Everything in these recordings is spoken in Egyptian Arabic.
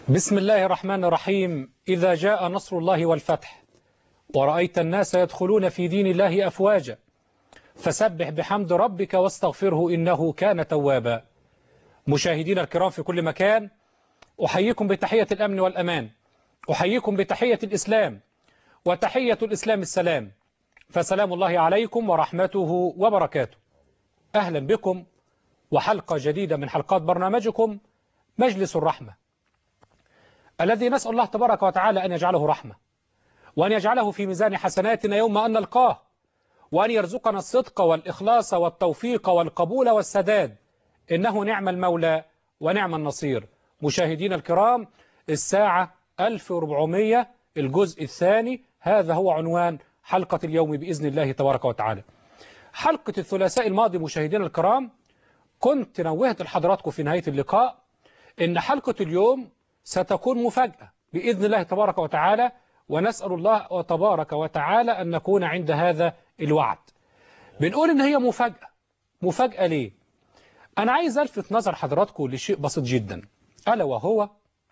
بسم الله الرحمن الرحيم إذا جاء نصر الله والفتح ورأيت الناس يدخلون في دين الله أفواجا فسبح بحمد ربك واستغفره إنه كان توابا مشاهدين الكرام في كل مكان أحييكم بتحية الأمن والأمان أحييكم بتحية الإسلام وتحية الإسلام السلام فسلام الله عليكم ورحمته وبركاته أهلا بكم وحلقة جديدة من حلقات برنامجكم مجلس الرحمة الذي نسأل الله تبارك وتعالى أن يجعله رحمة وأن يجعله في ميزان حسناتنا يوم أن نلقاه وأن يرزقنا الصدق والإخلاص والتوفيق والقبول والسداد إنه نعم المولى ونعم النصير مشاهدينا الكرام الساعة 1400 الجزء الثاني هذا هو عنوان حلقة اليوم بإذن الله تبارك وتعالى حلقة الثلاثاء الماضي مشاهدينا الكرام كنت نوهت لحضراتكم في نهاية اللقاء إن حلقة اليوم ستكون مفاجأة بإذن الله تبارك وتعالى ونسأل الله تبارك وتعالى أن نكون عند هذا الوعد بنقول إن هي مفاجأة مفاجأة ليه؟ أنا عايز ألفت نظر حضراتكم لشيء بسيط جدا ألا وهو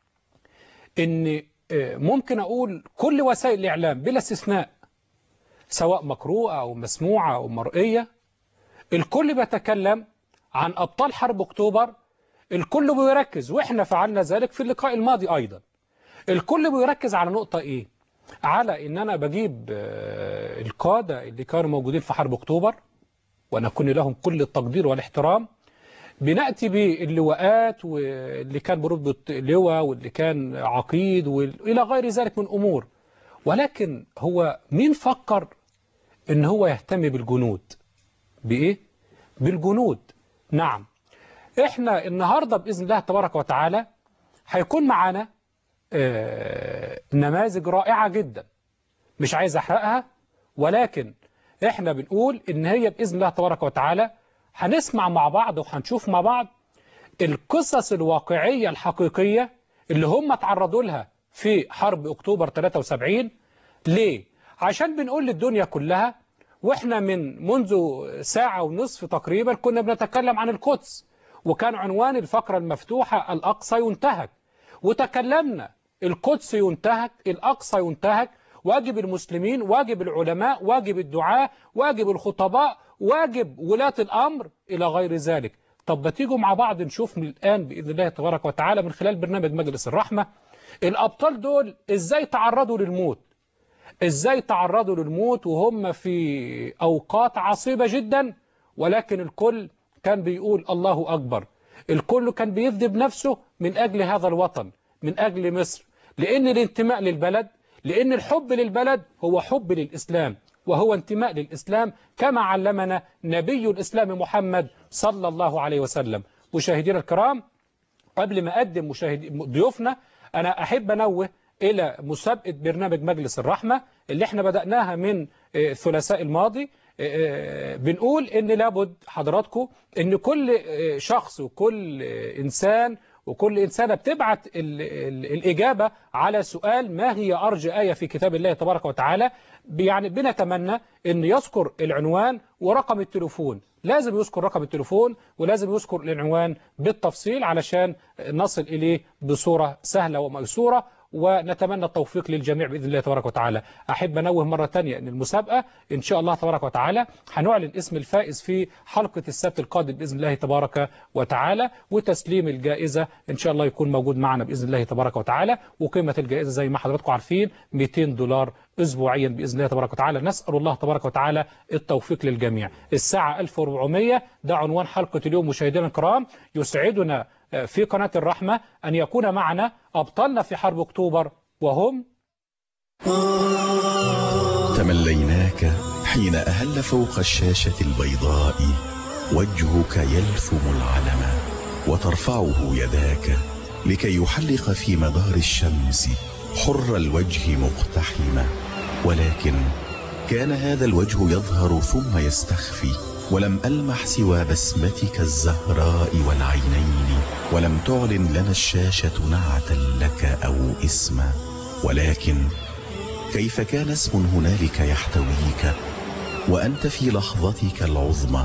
إن ممكن أقول كل وسائل الإعلام بلا استثناء سواء مقروءة أو مسموعة أو مرئية الكل بيتكلم عن أبطال حرب أكتوبر الكل بيركز وإحنا فعلنا ذلك في اللقاء الماضي أيضا الكل بيركز على نقطة إيه على إن أنا بجيب القادة اللي كانوا موجودين في حرب أكتوبر ونكون لهم كل التقدير والاحترام بنأتي باللواءات واللي كان برتبة لواء واللي كان عقيد وإلى غير ذلك من أمور ولكن هو مين فكر إن هو يهتم بالجنود بإيه؟ بالجنود نعم إحنا النهاردة بإذن الله تبارك وتعالى هيكون معانا آه نماذج رائعة جدا مش عايز أحرقها ولكن إحنا بنقول إن هي بإذن الله تبارك وتعالى هنسمع مع بعض وهنشوف مع بعض القصص الواقعية الحقيقية اللي هم تعرضوا لها في حرب أكتوبر 73 ليه؟ عشان بنقول للدنيا كلها وإحنا من منذ ساعة ونصف تقريبا كنا بنتكلم عن القدس وكان عنوان الفقرة المفتوحة الأقصى ينتهك وتكلمنا القدس ينتهك الأقصى ينتهك واجب المسلمين واجب العلماء واجب الدعاة واجب الخطباء واجب ولاة الأمر إلى غير ذلك طب بتيجوا مع بعض نشوف من الآن بإذن الله تبارك وتعالى من خلال برنامج مجلس الرحمة الأبطال دول إزاي تعرضوا للموت إزاي تعرضوا للموت وهم في أوقات عصيبة جدا ولكن الكل كان بيقول الله أكبر الكل كان بيذب نفسه من أجل هذا الوطن من أجل مصر لأن الانتماء للبلد لأن الحب للبلد هو حب للإسلام وهو انتماء للإسلام كما علمنا نبي الإسلام محمد صلى الله عليه وسلم مشاهدينا الكرام قبل ما أقدم مشاهد ضيوفنا أنا أحب أنوه إلى مسابقة برنامج مجلس الرحمة اللي احنا بدأناها من الثلاثاء الماضي بنقول ان لابد حضراتكم ان كل شخص وكل انسان وكل إنسانة بتبعت ال ال الإجابة على سؤال ما هي أرجى آية في كتاب الله تبارك وتعالى يعني بنتمنى أن يذكر العنوان ورقم التليفون لازم يذكر رقم التليفون ولازم يذكر العنوان بالتفصيل علشان نصل إليه بصورة سهلة وميسورة ونتمنى التوفيق للجميع بإذن الله تبارك وتعالى أحب أنوه مرة تانية أن المسابقة إن شاء الله تبارك وتعالى هنعلن اسم الفائز في حلقة السبت القادم بإذن الله تبارك وتعالى وتسليم الجائزة إن شاء الله يكون موجود معنا بإذن الله تبارك وتعالى وقيمة الجائزة زي ما حضراتكم عارفين 200 دولار أسبوعيا بإذن الله تبارك وتعالى نسأل الله تبارك وتعالى التوفيق للجميع الساعة 1400 ده عنوان حلقة اليوم مشاهدينا الكرام يسعدنا في قناة الرحمة أن يكون معنا أبطالنا في حرب أكتوبر وهم تمليناك حين أهل فوق الشاشة البيضاء وجهك يلثم العلم وترفعه يداك لكي يحلق في مدار الشمس حر الوجه مقتحما ولكن كان هذا الوجه يظهر ثم يستخفي ولم ألمح سوى بسمتك الزهراء والعينين ولم تعلن لنا الشاشة نعتا لك أو اسما ولكن كيف كان اسم هنالك يحتويك وأنت في لحظتك العظمى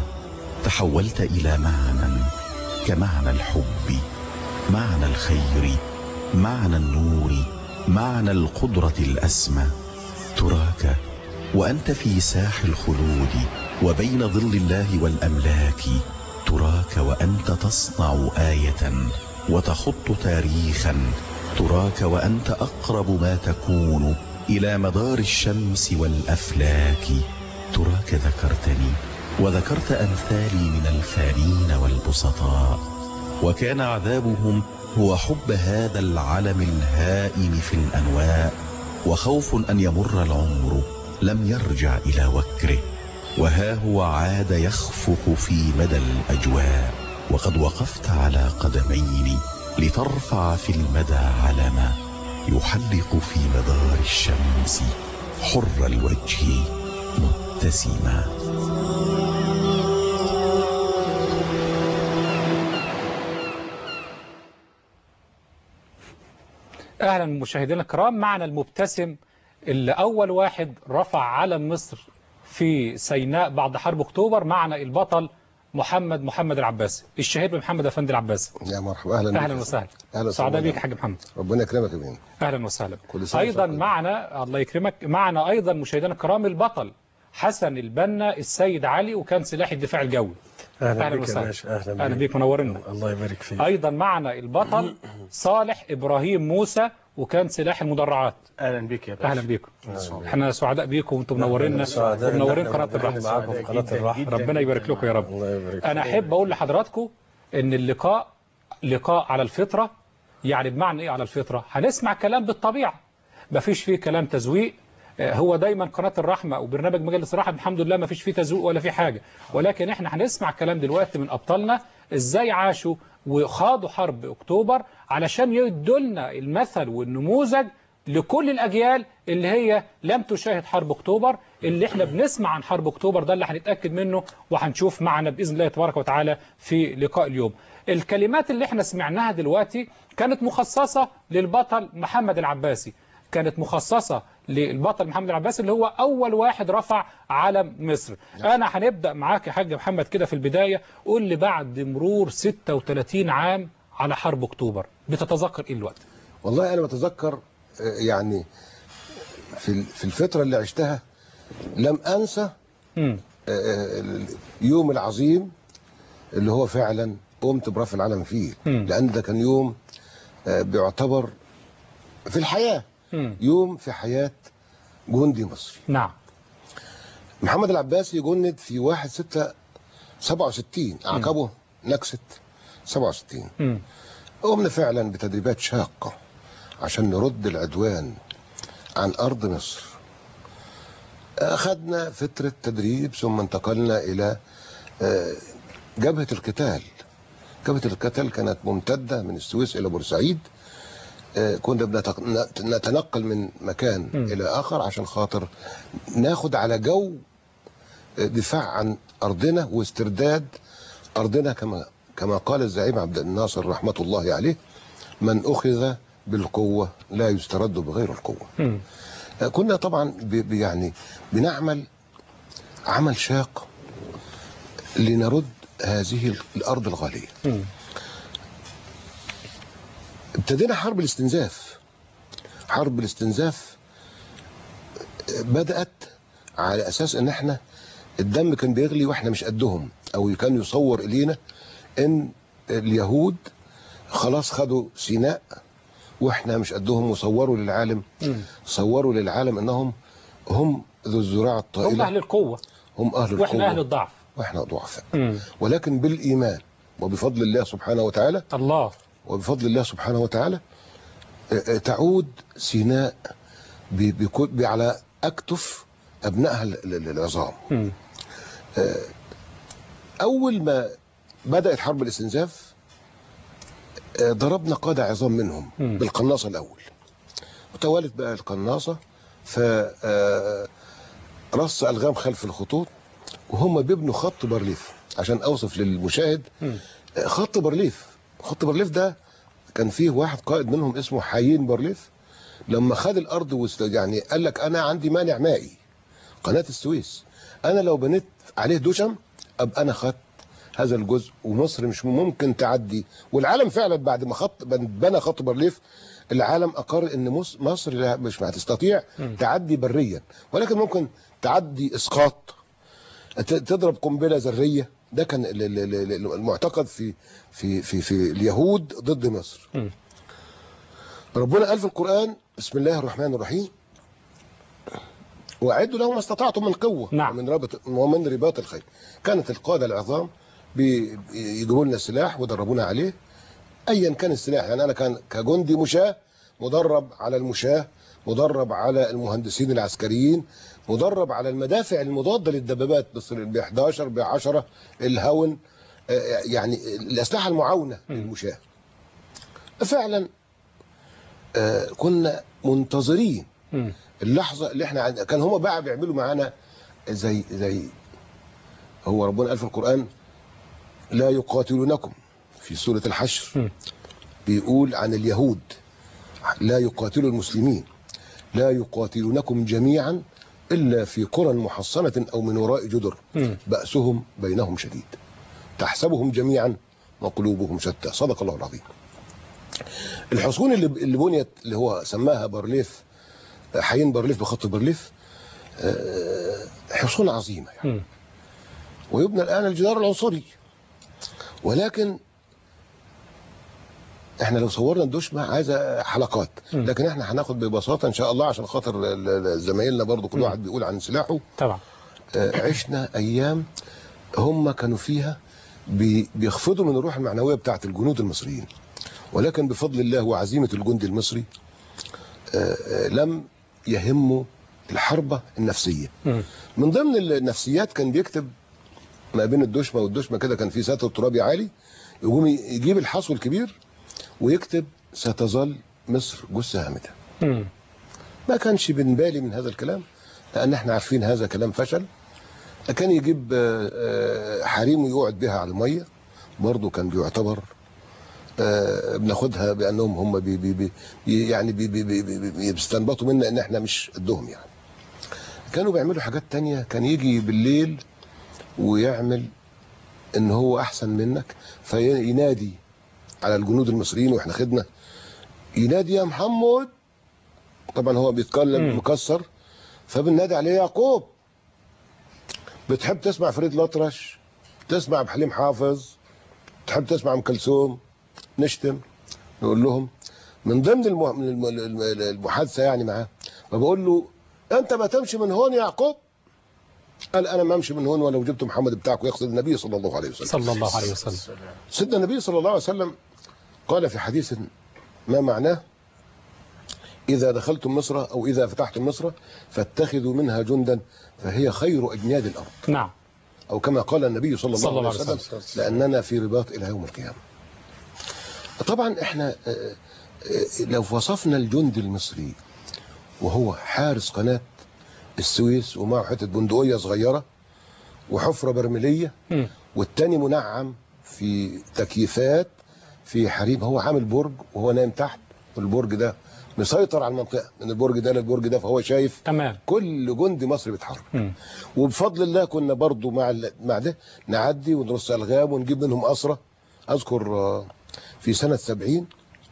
تحولت إلى معنى كمعنى الحب معنى الخير معنى النور معنى القدرة الأسمى تراك وأنت في ساح الخلود وبين ظل الله والأملاك تراك وأنت تصنع آية وتخط تاريخا تراك وأنت أقرب ما تكون إلى مدار الشمس والأفلاك تراك ذكرتني وذكرت أمثالي من الفانين والبسطاء وكان عذابهم هو حب هذا العلم الهائم في الأنواء وخوف أن يمر العمر لم يرجع إلى وكره وها هو عاد يخفق في مدى الأجواء وقد وقفت على قدمين لترفع في المدى علما يحلق في مدار الشمس حر الوجه مبتسما اهلا مشاهدينا الكرام معنا المبتسم اللي اول واحد رفع علم مصر في سيناء بعد حرب اكتوبر معنا البطل محمد محمد العباسي الشهير بمحمد افندي العباسي يا مرحبا اهلا اهلا بك. وسهلا اهلا سعداء وسهلا. بيك يا حاج محمد ربنا يكرمك يا بيه اهلا وسهلا كل سنة ايضا وأنت طيب. معنا الله يكرمك معنا ايضا مشاهدينا الكرام البطل حسن البنا السيد علي وكان سلاح الدفاع الجوي اهلا, أهلا بك وسهلا. يا باشا اهلا, اهلا بيك منورنا الله يبارك فيك ايضا معنا البطل صالح ابراهيم موسى وكان سلاح المدرعات اهلا بك يا باشا اهلا بيكم احنا سعداء بيكم وانتم منورينا سعداء إن ومنورين إحنا قناه موجودين الرحمه معاكم في قناه الرحمه ربنا يبارك لكم يا رب الله يبارك انا فيك. احب اقول لحضراتكم ان اللقاء لقاء على الفطره يعني بمعنى ايه على الفطره هنسمع كلام بالطبيعه مفيش فيه كلام تزويق آه، هو دايما قناه الرحمه وبرنامج مجلس الرحمه الحمد لله مفيش فيه تزويق ولا فيه حاجه ولكن احنا هنسمع كلام دلوقتي من ابطالنا ازاي عاشوا وخاضوا حرب اكتوبر علشان يدوا لنا المثل والنموذج لكل الأجيال اللي هي لم تشاهد حرب أكتوبر اللي احنا بنسمع عن حرب أكتوبر ده اللي هنتأكد منه وهنشوف معنا بإذن الله تبارك وتعالى في لقاء اليوم الكلمات اللي احنا سمعناها دلوقتي كانت مخصصة للبطل محمد العباسي كانت مخصصة للبطل محمد العباسي اللي هو أول واحد رفع علم مصر أنا هنبدأ معاك يا حاج محمد كده في البداية قول لي بعد مرور 36 عام على حرب أكتوبر بتتذكر إيه الوقت؟ والله انا بتذكر آه، يعني في ال- في الفتره اللي عشتها لم انسى مم. آه، اليوم العظيم اللي هو فعلا قمت برفع العلم فيه مم. لان ده كان يوم آه، بيعتبر في الحياه مم. يوم في حياه جندي مصري نعم محمد العباسي جند في 1 6 67 اعقبه نكسه 67 مم. قمنا فعلا بتدريبات شاقة عشان نرد العدوان عن أرض مصر أخذنا فترة تدريب ثم انتقلنا إلى آه، جبهة القتال جبهة القتال كانت ممتدة من السويس إلى بورسعيد آه، كنا بنتق- نت- نتنقل من مكان م. إلى آخر عشان خاطر ناخد على جو آه، دفاع عن أرضنا واسترداد أرضنا كما كما قال الزعيم عبد الناصر رحمة الله عليه من أخذ بالقوة لا يسترد بغير القوة مم. آه، كنا طبعا ب- ب- يعني بنعمل عمل شاق لنرد هذه الأرض الغالية مم. ابتدينا حرب الاستنزاف حرب الاستنزاف بدأت على أساس إن إحنا الدم كان بيغلي وإحنا مش قدهم أو كان يصور إلينا إن اليهود خلاص خدوا سيناء وإحنا مش قدهم وصوروا للعالم مم. صوروا للعالم إنهم هم ذو الذراع هم الطائلة أهل القوة هم أهل القوة وإحنا أهل الضعف وإحنا ضعفاء مم. ولكن بالإيمان وبفضل الله سبحانه وتعالى الله وبفضل الله سبحانه وتعالى آه، آه، تعود سيناء ب- بكل- ب- على أكتف أبنائها ال- ال- العظام مم. أول ما بدأت حرب الاستنزاف آه، ضربنا قادة عظام منهم مم. بالقناصة الأول وتوالت بقى القناصة ف آه، رص ألغام خلف الخطوط وهم بيبنوا خط بارليف عشان أوصف للمشاهد مم. آه، خط بارليف خط بارليف ده كان فيه واحد قائد منهم اسمه حيين بارليف لما خد الارض وست... يعني قال لك انا عندي مانع مائي قناه السويس انا لو بنيت عليه دشم ابقى انا خدت هذا الجزء ومصر مش ممكن تعدي والعالم فعلا بعد ما خط بنى خط بارليف العالم اقر ان مص- مصر لا مش هتستطيع مم. تعدي بريا ولكن ممكن تعدي اسقاط ت- تضرب قنبله ذريه ده كان ال- ال- ال- ال- المعتقد في في في في اليهود ضد مصر مم. ربنا قال في القرآن بسم الله الرحمن الرحيم وأعدوا لهم ما استطعتم من قوة نعم. ومن ربط ومن رباط الخيل كانت القادة العظام بي- يجيبوا لنا سلاح ويدربونا عليه أيا كان السلاح يعني أنا كان كجندي مشاة مدرب على المشاة مدرب على المهندسين العسكريين مدرب على المدافع المضادة للدبابات بس ب 11 ب 10 الهون آه، يعني الأسلحة المعاونة للمشاة فعلا آه، كنا منتظرين مم. اللحظه اللي احنا عند... كان هما بقى بيعملوا معانا زي زي هو ربنا قال في القران لا يقاتلونكم في سوره الحشر مم. بيقول عن اليهود لا يقاتلوا المسلمين لا يقاتلونكم جميعا الا في قرى محصنه او من وراء جدر مم. بأسهم بينهم شديد تحسبهم جميعا وقلوبهم شتى صدق الله العظيم الحصون اللي اللي بنيت اللي هو سماها بارليف حيين بارليف بخط بارليف آه، حصون عظيمة يعني. مم. ويبنى الآن الجدار العنصري ولكن احنا لو صورنا الدشمة عايزة حلقات مم. لكن احنا هناخد ببساطة ان شاء الله عشان خاطر ال- ال- زمايلنا برضو كل مم. واحد بيقول عن سلاحه طبعا آه، عشنا ايام هم كانوا فيها بي- بيخفضوا من الروح المعنويه بتاعت الجنود المصريين ولكن بفضل الله وعزيمه الجندي المصري آه، آه، لم يهموا الحربه النفسيه مم. من ضمن النفسيات كان بيكتب ما بين الدشمه والدشمه كده كان في ساتر ترابي عالي يقوم يجيب الحصو الكبير ويكتب ستظل مصر جثه هامده مم. ما كانش بنبالي من هذا الكلام لان احنا عارفين هذا كلام فشل كان يجيب آه، آه، حريم ويقعد بها على الميه برضه كان بيعتبر آه، بناخدها بانهم هم بي بي بي يعني بي بي بي بي بي بيستنبطوا منا ان احنا مش قدهم يعني كانوا بيعملوا حاجات تانية كان يجي بالليل ويعمل ان هو احسن منك فينادي على الجنود المصريين واحنا خدنا ينادي يا محمد طبعا هو بيتكلم مم. مكسر فبننادي عليه يعقوب بتحب تسمع فريد الأطرش تسمع بحليم حافظ تحب تسمع ام كلثوم نشتم نقول لهم من ضمن المه- من الم- الم- المحادثه يعني معاه فبقول له انت ما تمشي من هون يا يعقوب قال انا ما امشي من هون ولو جبت محمد بتاعكم يقصد النبي صلى الله عليه وسلم صلى الله عليه وسلم سيدنا النبي صلى الله عليه وسلم قال في حديث ما معناه إذا دخلتم مصر أو إذا فتحتم مصر فاتخذوا منها جندا فهي خير أجناد الأرض نعم أو كما قال النبي صلى الله, صلى الله عليه عليه وسلم لأننا في رباط إلى يوم القيامة طبعا احنا آه، آه، لو وصفنا الجندي المصري وهو حارس قناة السويس ومعه حتة بندقية صغيرة وحفرة برميلية مم. والتاني منعم في تكييفات في حريم هو عامل برج وهو نايم تحت والبرج ده مسيطر على المنطقة من البرج ده للبرج ده فهو شايف تمام كل جندي مصري بيتحرك مم. وبفضل الله كنا برضو مع ال- مع ده نعدي ونرص الغام ونجيب منهم اسرى اذكر آه، في سنه 70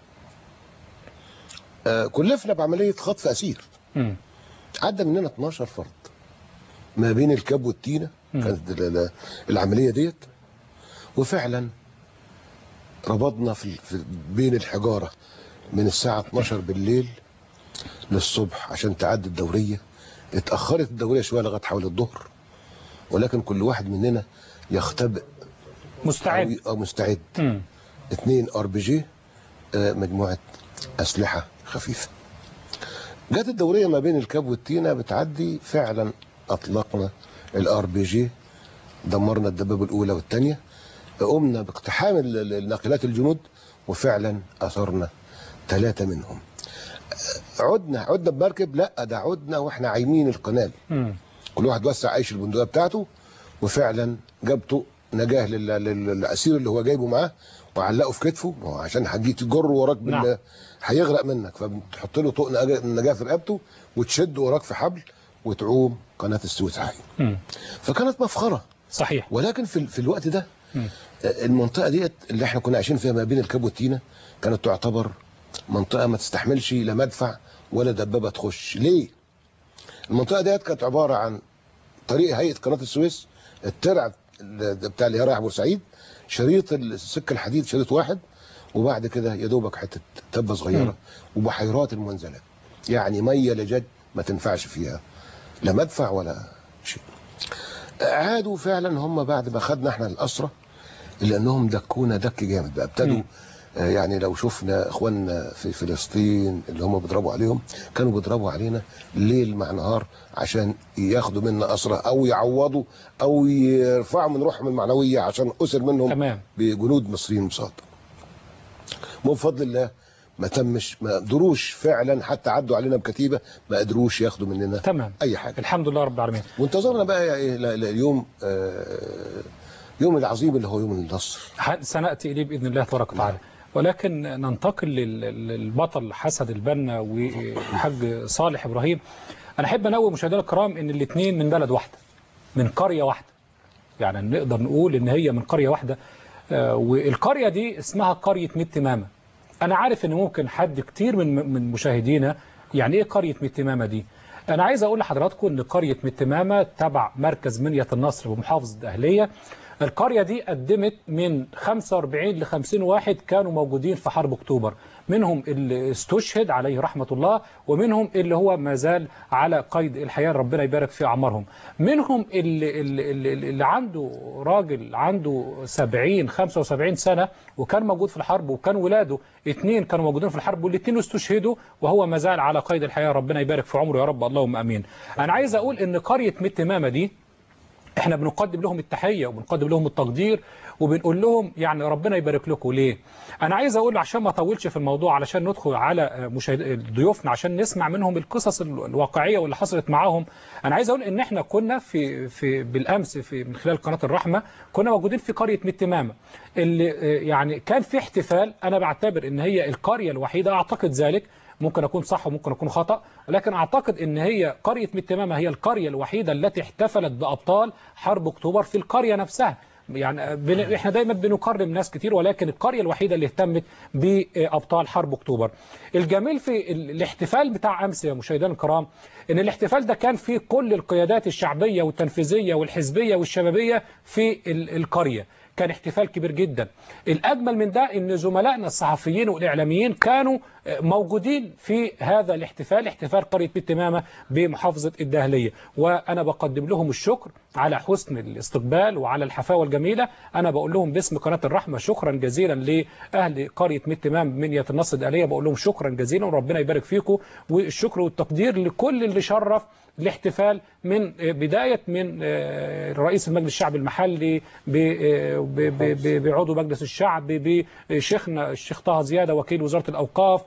آه، كلفنا بعمليه خطف اسير مم. عدى مننا 12 فرد ما بين الكاب والتينه مم. كانت ال- ال- العمليه ديت وفعلا ربطنا في في- بين الحجاره من الساعه 12 بالليل للصبح عشان تعدي الدوريه اتاخرت الدوريه شويه لغايه حوالي الظهر ولكن كل واحد مننا يختبئ مستعد او أو مستعد مم. اثنين ار بي جي آه، مجموعه اسلحه خفيفه جت الدوريه ما بين الكاب والتينه بتعدي فعلا اطلقنا الار بي جي دمرنا الدبابه الاولى والثانيه قمنا باقتحام ال- ال- الناقلات الجنود وفعلا اثرنا ثلاثه منهم آه، عدنا عدنا بمركب لا ده عدنا واحنا عايمين القناه مم. كل واحد وسع عيش البندقيه بتاعته وفعلا جاب طوق نجاه لل- لل- للاسير اللي هو جايبه معاه وعلقه في كتفه ما هو عشان هتجي تجر وراك بال نعم. هيغرق منك فبتحط له طوق نجاه نجاة في رقبته وتشد وراك في حبل وتعوم قناه السويس عايم مم. فكانت مفخره صحيح ولكن في, ال- في الوقت ده مم. المنطقه ديت اللي احنا كنا عايشين فيها ما بين الكاب والتينه كانت تعتبر منطقه ما تستحملش لا مدفع ولا دبابه تخش ليه المنطقه ديت كانت عباره عن طريق هيئه قناه السويس الترع ال- بتاع اللي هي رايح بورسعيد شريط السكه الحديد شريط واحد وبعد كده يا دوبك حته تبه مم. صغيره وبحيرات المنزلات يعني ميه لجد ما تنفعش فيها لا مدفع ولا شيء عادوا فعلا هم بعد ما خدنا احنا الاسره لانهم دكونا دك جامد بقى ابتدوا مم. آه، يعني لو شفنا اخواننا في فلسطين اللي هم بيضربوا عليهم كانوا بيضربوا علينا ليل مع نهار عشان ياخدوا منا اسرى او يعوضوا او يرفعوا من روحهم المعنويه عشان اسر منهم تمام بجنود مصريين بساط وبفضل الله ما تمش ما قدروش فعلا حتى عدوا علينا بكتيبه ما قدروش ياخدوا مننا تمام اي حاجه الحمد لله رب العالمين وانتظرنا بقى إيه ل- ل- اليوم آه، يوم العظيم اللي هو يوم النصر ح- سنأتي إليه بإذن الله تبارك وتعالى ولكن ننتقل لل- للبطل حسن البنا والحاج صالح إبراهيم أنا أحب أنوه مشاهدينا الكرام إن الاثنين من بلد واحدة من قرية واحدة يعني نقدر نقول إن هي من قرية واحدة آه، والقرية دي اسمها قرية ميت تمامة أنا عارف إن ممكن حد كتير من من مشاهدينا يعني إيه قرية ميت تمامة دي أنا عايز أقول لحضراتكم إن قرية ميت تمامة تبع مركز منية النصر بمحافظة الدهلية القرية دي قدمت من 45 ل 50 واحد كانوا موجودين في حرب أكتوبر منهم اللي استشهد عليه رحمة الله ومنهم اللي هو ما زال على قيد الحياة ربنا يبارك في أعمارهم منهم اللي, اللي, اللي, اللي عنده راجل عنده 70 75 سنة وكان موجود في الحرب وكان ولاده اثنين كانوا موجودين في الحرب والاثنين استشهدوا وهو ما زال على قيد الحياة ربنا يبارك في عمره يا رب اللهم أمين أنا عايز أقول إن قرية ميت تمامة دي احنا بنقدم لهم التحية وبنقدم لهم التقدير وبنقول لهم يعني ربنا يبارك لكم ليه انا عايز اقول عشان ما اطولش في الموضوع علشان ندخل على مشاهد ضيوفنا عشان نسمع منهم القصص الواقعية واللي حصلت معاهم انا عايز اقول ان احنا كنا في في بالامس في من خلال قناة الرحمة كنا موجودين في قرية ميت تمامة اللي اه، يعني كان في احتفال انا بعتبر ان هي القرية الوحيدة اعتقد ذلك ممكن أكون صح وممكن أكون خطأ ولكن أعتقد أن هي قرية ميت تمامة هي القرية الوحيدة التي احتفلت بأبطال حرب أكتوبر في القرية نفسها يعني بن... احنا دايما بنكرم ناس كتير ولكن القرية الوحيدة اللي اهتمت بأبطال حرب أكتوبر الجميل في ال- الاحتفال بتاع أمس يا مشاهدينا الكرام ان الاحتفال ده كان فيه كل القيادات الشعبية والتنفيذية والحزبية والشبابية في ال- القرية كان احتفال كبير جدا الأجمل من ده أن زملائنا الصحفيين والإعلاميين كانوا موجودين في هذا الاحتفال احتفال قرية بيت تمامة بمحافظة الدهلية وأنا بقدم لهم الشكر على حسن الاستقبال وعلى الحفاوة الجميلة أنا بقول لهم باسم قناة الرحمة شكرا جزيلا لأهل قرية ميت تمام منية النصر الدهلية بقول لهم شكرا جزيلا وربنا يبارك فيكم والشكر والتقدير لكل اللي شرف الاحتفال من بداية من رئيس المجلس الشعبي المحلي ب- ب- ب- ب- بعضو مجلس الشعب بشيخنا الشيخ طه زيادة وكيل وزارة الأوقاف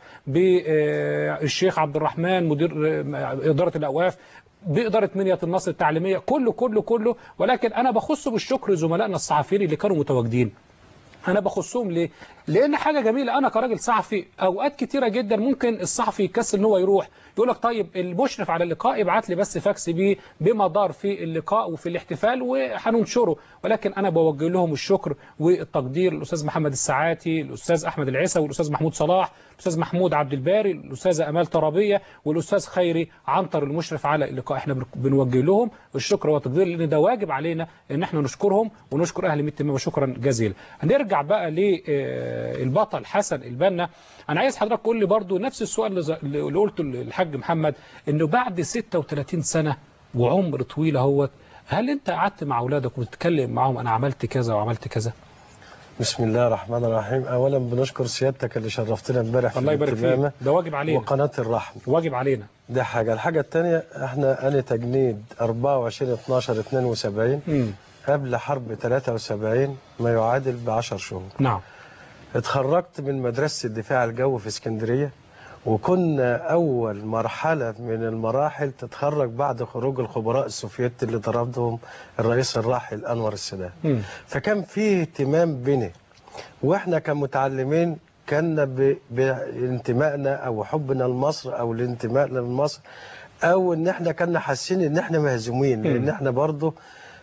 بالشيخ عبد الرحمن مدير إدارة الأوقاف بإدارة منية النصر التعليمية كله كله كله ولكن أنا بخص بالشكر زملائنا الصحفيين اللي كانوا متواجدين انا بخصهم ليه لان حاجه جميله انا كراجل صحفي اوقات كتيره جدا ممكن الصحفي يكسل ان هو يروح يقول لك طيب المشرف على اللقاء يبعت لي بس فاكس بيه بما دار في اللقاء وفي الاحتفال وهننشره ولكن انا بوجه لهم الشكر والتقدير الاستاذ محمد الساعاتي الاستاذ احمد العيسى والاستاذ محمود صلاح الاستاذ محمود عبد الباري الاستاذه امال ترابيه والاستاذ خيري عنتر المشرف على اللقاء احنا بنوجه لهم الشكر والتقدير لان ده واجب علينا ان احنا نشكرهم ونشكر اهل ميت تمام شكرا جزيلا هنرجع بقى للبطل حسن البنا انا عايز حضرتك تقول لي برضو نفس السؤال اللي ز- اللي قلته للحاج محمد انه بعد 36 سنه وعمر طويل اهوت هل انت قعدت مع اولادك وتتكلم معاهم انا عملت كذا وعملت كذا بسم الله الرحمن الرحيم اولا بنشكر سيادتك اللي شرفتنا امبارح في الله يبارك فيك الانتمامة ده واجب علينا وقناه الرحمه واجب علينا دي حاجه الحاجه الثانيه احنا انا تجنيد 24 12 72 امم قبل حرب 73 ما يعادل ب 10 شهور نعم اتخرجت من مدرسه الدفاع الجوي في اسكندريه وكنا اول مرحله من المراحل تتخرج بعد خروج الخبراء السوفيت اللي ضربهم الرئيس الراحل انور السادات مم. فكان فيه اهتمام بنا واحنا كمتعلمين كان ب- بانتمائنا او حبنا لمصر او الانتماء لمصر او ان احنا كنا حاسين ان احنا مهزومين لان احنا برضه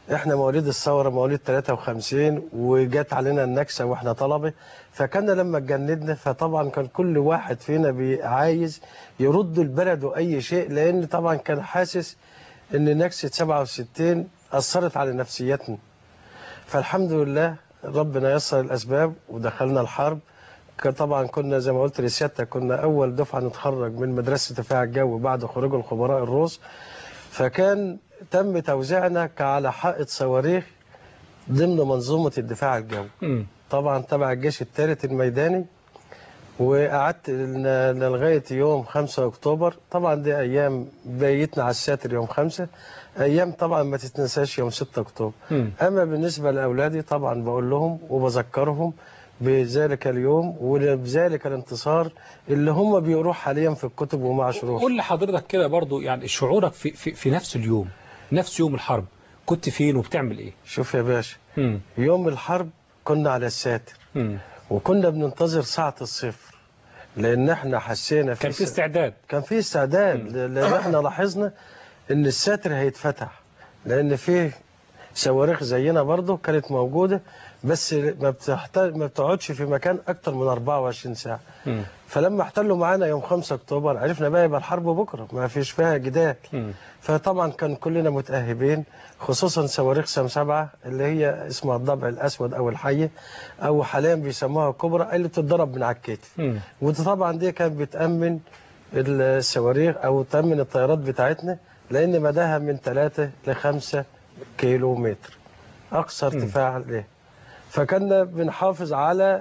احنا مواليد الثوره مواليد 53 وجت علينا النكسه واحنا طلبه فكان لما اتجندنا فطبعا كان كل واحد فينا بي- عايز يرد البلد اي شيء لان طبعا كان حاسس ان نكسه 67 اثرت على نفسيتنا فالحمد لله ربنا يسر الاسباب ودخلنا الحرب كان طبعا كنا زي ما قلت لسيادتك كنا اول دفعه نتخرج من مدرسه دفاع الجو بعد خروج الخبراء الروس فكان تم توزيعنا كعلى حائط صواريخ ضمن منظومه الدفاع الجوي مم. طبعا تبع الجيش الثالث الميداني وقعدت ل- لغايه يوم 5 اكتوبر طبعا دي ايام بيتنا على الساتر يوم 5 ايام طبعا ما تتنساش يوم 6 اكتوبر مم. اما بالنسبه لاولادي طبعا بقول لهم وبذكرهم بذلك اليوم وبذلك الانتصار اللي هم بيقروه حاليا في الكتب ومع شروح قول لحضرتك كده برضو يعني شعورك في, في, في نفس اليوم نفس يوم الحرب كنت فين وبتعمل ايه شوف يا باشا مم. يوم الحرب كنا على الساتر مم. وكنا بننتظر ساعه الصفر لان احنا حسينا في كان في استعداد كان في استعداد ل- لان احنا لاحظنا ان الساتر هيتفتح لان فيه صواريخ زينا برضو كانت موجوده بس ما بتحتاج ما بتقعدش في مكان اكتر من 24 ساعه مم. فلما احتلوا معانا يوم 5 اكتوبر عرفنا بقى يبقى الحرب بكره ما فيش فيها جدال مم. فطبعا كان كلنا متاهبين خصوصا صواريخ سام سبعة اللي هي اسمها الضبع الاسود او الحيه او حاليا بيسموها كبرى اللي بتتضرب من على الكتف مم. ودي طبعا دي كانت بتأمن الصواريخ أو تأمن الطيارات بتاعتنا لأن مداها من 3 ل 5 كيلو متر أقصى ارتفاع له فكنا بنحافظ على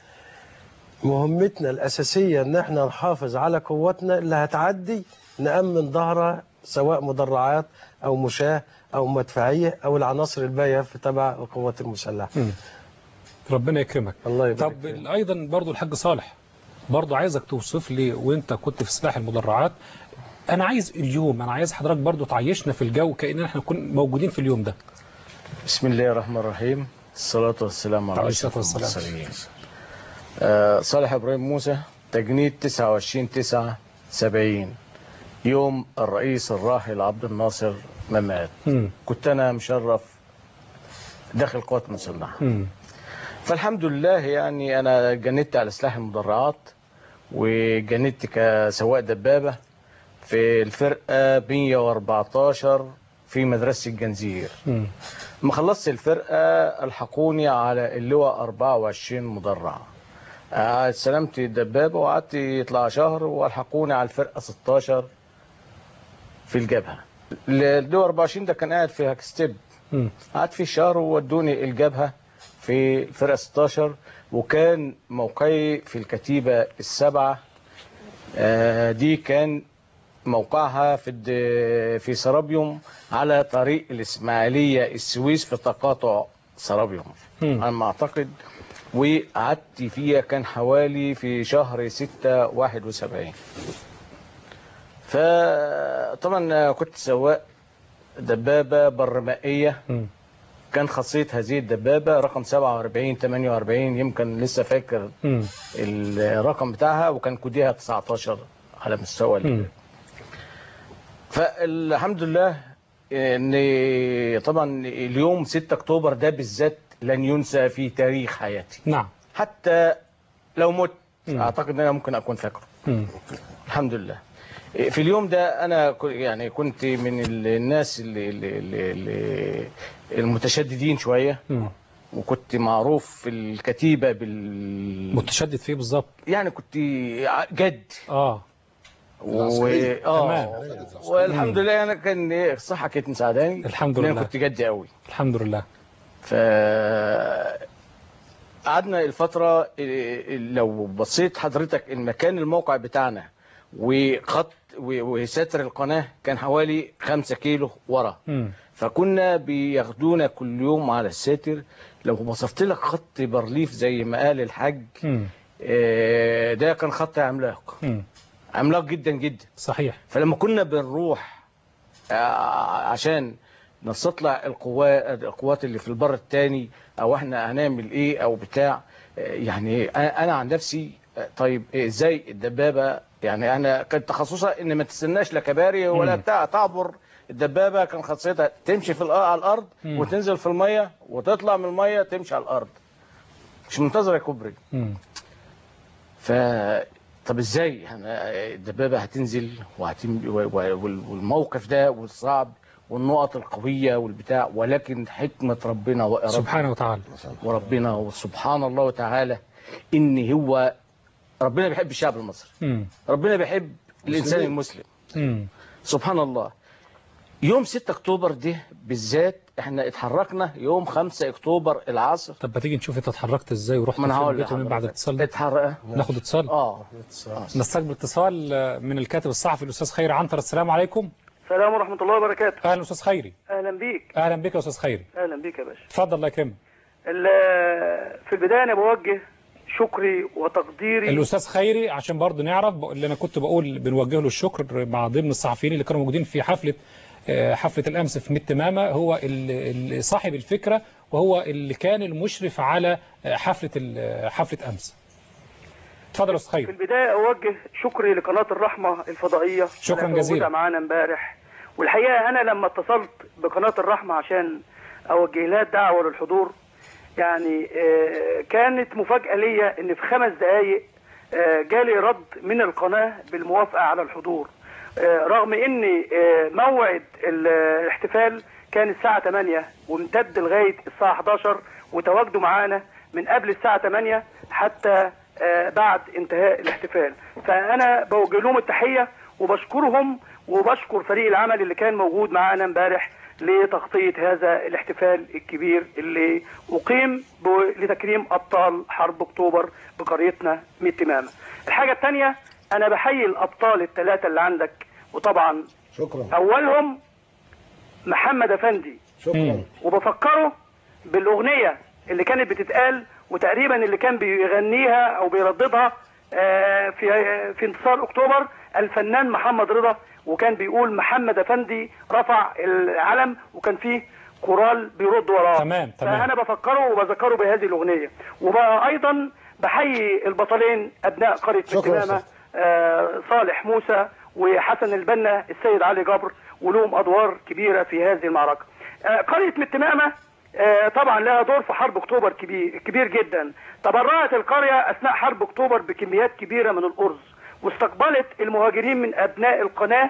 مهمتنا الأساسية إن احنا نحافظ على قوتنا اللي هتعدي نأمن ظهرها سواء مدرعات أو مشاة أو مدفعية أو العناصر الباقية في تبع القوات المسلحة مم. ربنا يكرمك الله يبارك طب فيك. ايضا برضو الحاج صالح برضو عايزك توصف لي وانت كنت في سلاح المدرعات انا عايز اليوم انا عايز حضرتك برضو تعيشنا في الجو كأننا احنا كنا موجودين في اليوم ده بسم الله الرحمن الرحيم الصلاة والسلام على عليه أشرف الصلاة والسلام. المرسلين آه، صالح إبراهيم موسى تجنيد 29 9 70 يوم الرئيس الراحل عبد الناصر ما مات مم. كنت أنا مشرف داخل القوات المسلحة مم. فالحمد لله يعني أنا جندت على سلاح المدرعات وجندت كسواق دبابة في الفرقة 114 في مدرسة الجنزير مم. ما خلصت الفرقة الحقوني على اللواء 24 مدرع آه، استلمت الدبابة وقعدت يطلع شهر والحقوني على الفرقة 16 في الجبهة اللواء 24 ده كان قاعد في هاكستيب مم. قعدت فيه شهر وودوني الجبهة في الفرقة 16 وكان موقعي في الكتيبة السبعة آه، دي كان موقعها في الد- في سرابيوم على طريق الإسماعيلية السويس في تقاطع سرابيوم مم. على ما أعتقد وقعدت فيها كان حوالي في شهر 6 71 فطبعا كنت سواق دبابة برمائية مم. كان خاصية هذه الدبابة رقم 47 48 يمكن لسه فاكر مم. الرقم بتاعها وكان كوديها 19 على مستوى ال- مم. فالحمد لله ان طبعا اليوم 6 اكتوبر ده بالذات لن ينسى في تاريخ حياتي نعم حتى لو مت مم. اعتقد ان انا ممكن اكون فاكره مم. الحمد لله في اليوم ده انا ك- يعني كنت من ال- الناس اللي, اللي, اللي, اللي المتشددين شويه مم. وكنت معروف في الكتيبه بال متشدد فيه بالظبط يعني كنت ع- جد اه و... العسكرية. اه تمام. والحمد لله انا كان إيه، الصحه كانت مساعداني الحمد لأن لله. انا كنت جد قوي الحمد لله ف قعدنا الفترة إيه، لو بصيت حضرتك المكان الموقع بتاعنا وخط و- وستر القناة كان حوالي خمسة كيلو ورا مم. فكنا بياخدونا كل يوم على الساتر لو وصفت لك خط برليف زي ما قال الحاج مم. آه، ده كان خط عملاق مم. عملاق جدا جدا صحيح فلما كنا بنروح آه، عشان نستطلع القوات القوات اللي في البر الثاني او احنا هنعمل ايه او بتاع آه، يعني انا أنا عن نفسي آه، طيب إيه، ازاي الدبابه يعني انا كان تخصصها ان ما تستناش لا كباري ولا مم. بتاع تعبر الدبابه كان خاصيتها تمشي في الأ- على الارض مم. وتنزل في الميه وتطلع من الميه تمشي على الارض مش منتظره كوبري مم. ف طب ازاي يعني الدبابه هتنزل وهتم و- و- وال- والموقف ده والصعب والنقط القويه والبتاع ولكن حكمه ربنا وإرادته سبحانه وتعالى وربنا وسبحان الله وتعالى ان هو ربنا بيحب الشعب المصري مم. ربنا بيحب الانسان المسلم مم. سبحان الله يوم 6 اكتوبر ده بالذات احنا اتحركنا يوم 5 اكتوبر العصر طب ما تيجي نشوف انت اتحركت ازاي ورحت ما انا فين هقول البيت ومين بعد لحضرتك. الاتصال ده اتحرك ناخد اتصال اه نستقبل اتصال آه، من الكاتب الصحفي الاستاذ خيري عنتر السلام عليكم السلام ورحمة الله وبركاته اهلا استاذ خيري أهلا بيك اهلا بك يا استاذ خيري أهلا بيك يا باشا اتفضل الله يكرمك ال- في البداية أنا بوجه شكري وتقديري الاستاذ خيري عشان برضه نعرف بق- اللي انا كنت بقول بنوجه له الشكر مع ضمن الصحفيين اللي كانوا موجودين في حفله آه، حفله الامس في ميت تمامه هو ال- ال- صاحب الفكره وهو اللي كان المشرف على آه، حفله ال- حفله امس اتفضل يا استاذ في خيري البداية أوجه شكري لقناة الرحمة الفضائية شكراً اللي موجودة جزيلاً. معانا امبارح والحقيقة أنا لما اتصلت بقناة الرحمة عشان أوجه لها الدعوة للحضور يعني آه، كانت مفاجأة ليا إن في خمس دقايق آه، جالي رد من القناة بالموافقة على الحضور آه، رغم ان آه، موعد ال- الاحتفال كان الساعة 8 وامتد لغاية الساعة 11 وتواجدوا معانا من قبل الساعة 8 حتى آه، بعد انتهاء الاحتفال فأنا بوجه لهم التحية وبشكرهم وبشكر فريق العمل اللي كان موجود معانا امبارح لتغطية هذا الاحتفال الكبير اللي أقيم ب- لتكريم أبطال حرب أكتوبر بقريتنا ميت تمامة الحاجة الثانية أنا بحيي الأبطال الثلاثة اللي عندك وطبعا شكرا أولهم محمد أفندي شكرا وبفكره بالأغنية اللي كانت بتتقال وتقريبا اللي كان بيغنيها أو بيرددها آه، في في انتصار أكتوبر الفنان محمد رضا وكان بيقول محمد أفندي رفع العلم وكان فيه كورال بيرد وراه تمام، تمام. فأنا بفكره وبذكره بهذه الأغنية وأيضا بحيي البطلين أبناء قرية شكراً متمامة أستاذ. آه، صالح موسى وحسن البنا السيد علي جبر ولهم ادوار كبيره في هذه المعركه. آه، قريه متمامه آه، طبعا لها دور في حرب اكتوبر كبير كبير جدا. تبرعت القريه اثناء حرب اكتوبر بكميات كبيره من الارز واستقبلت المهاجرين من ابناء القناه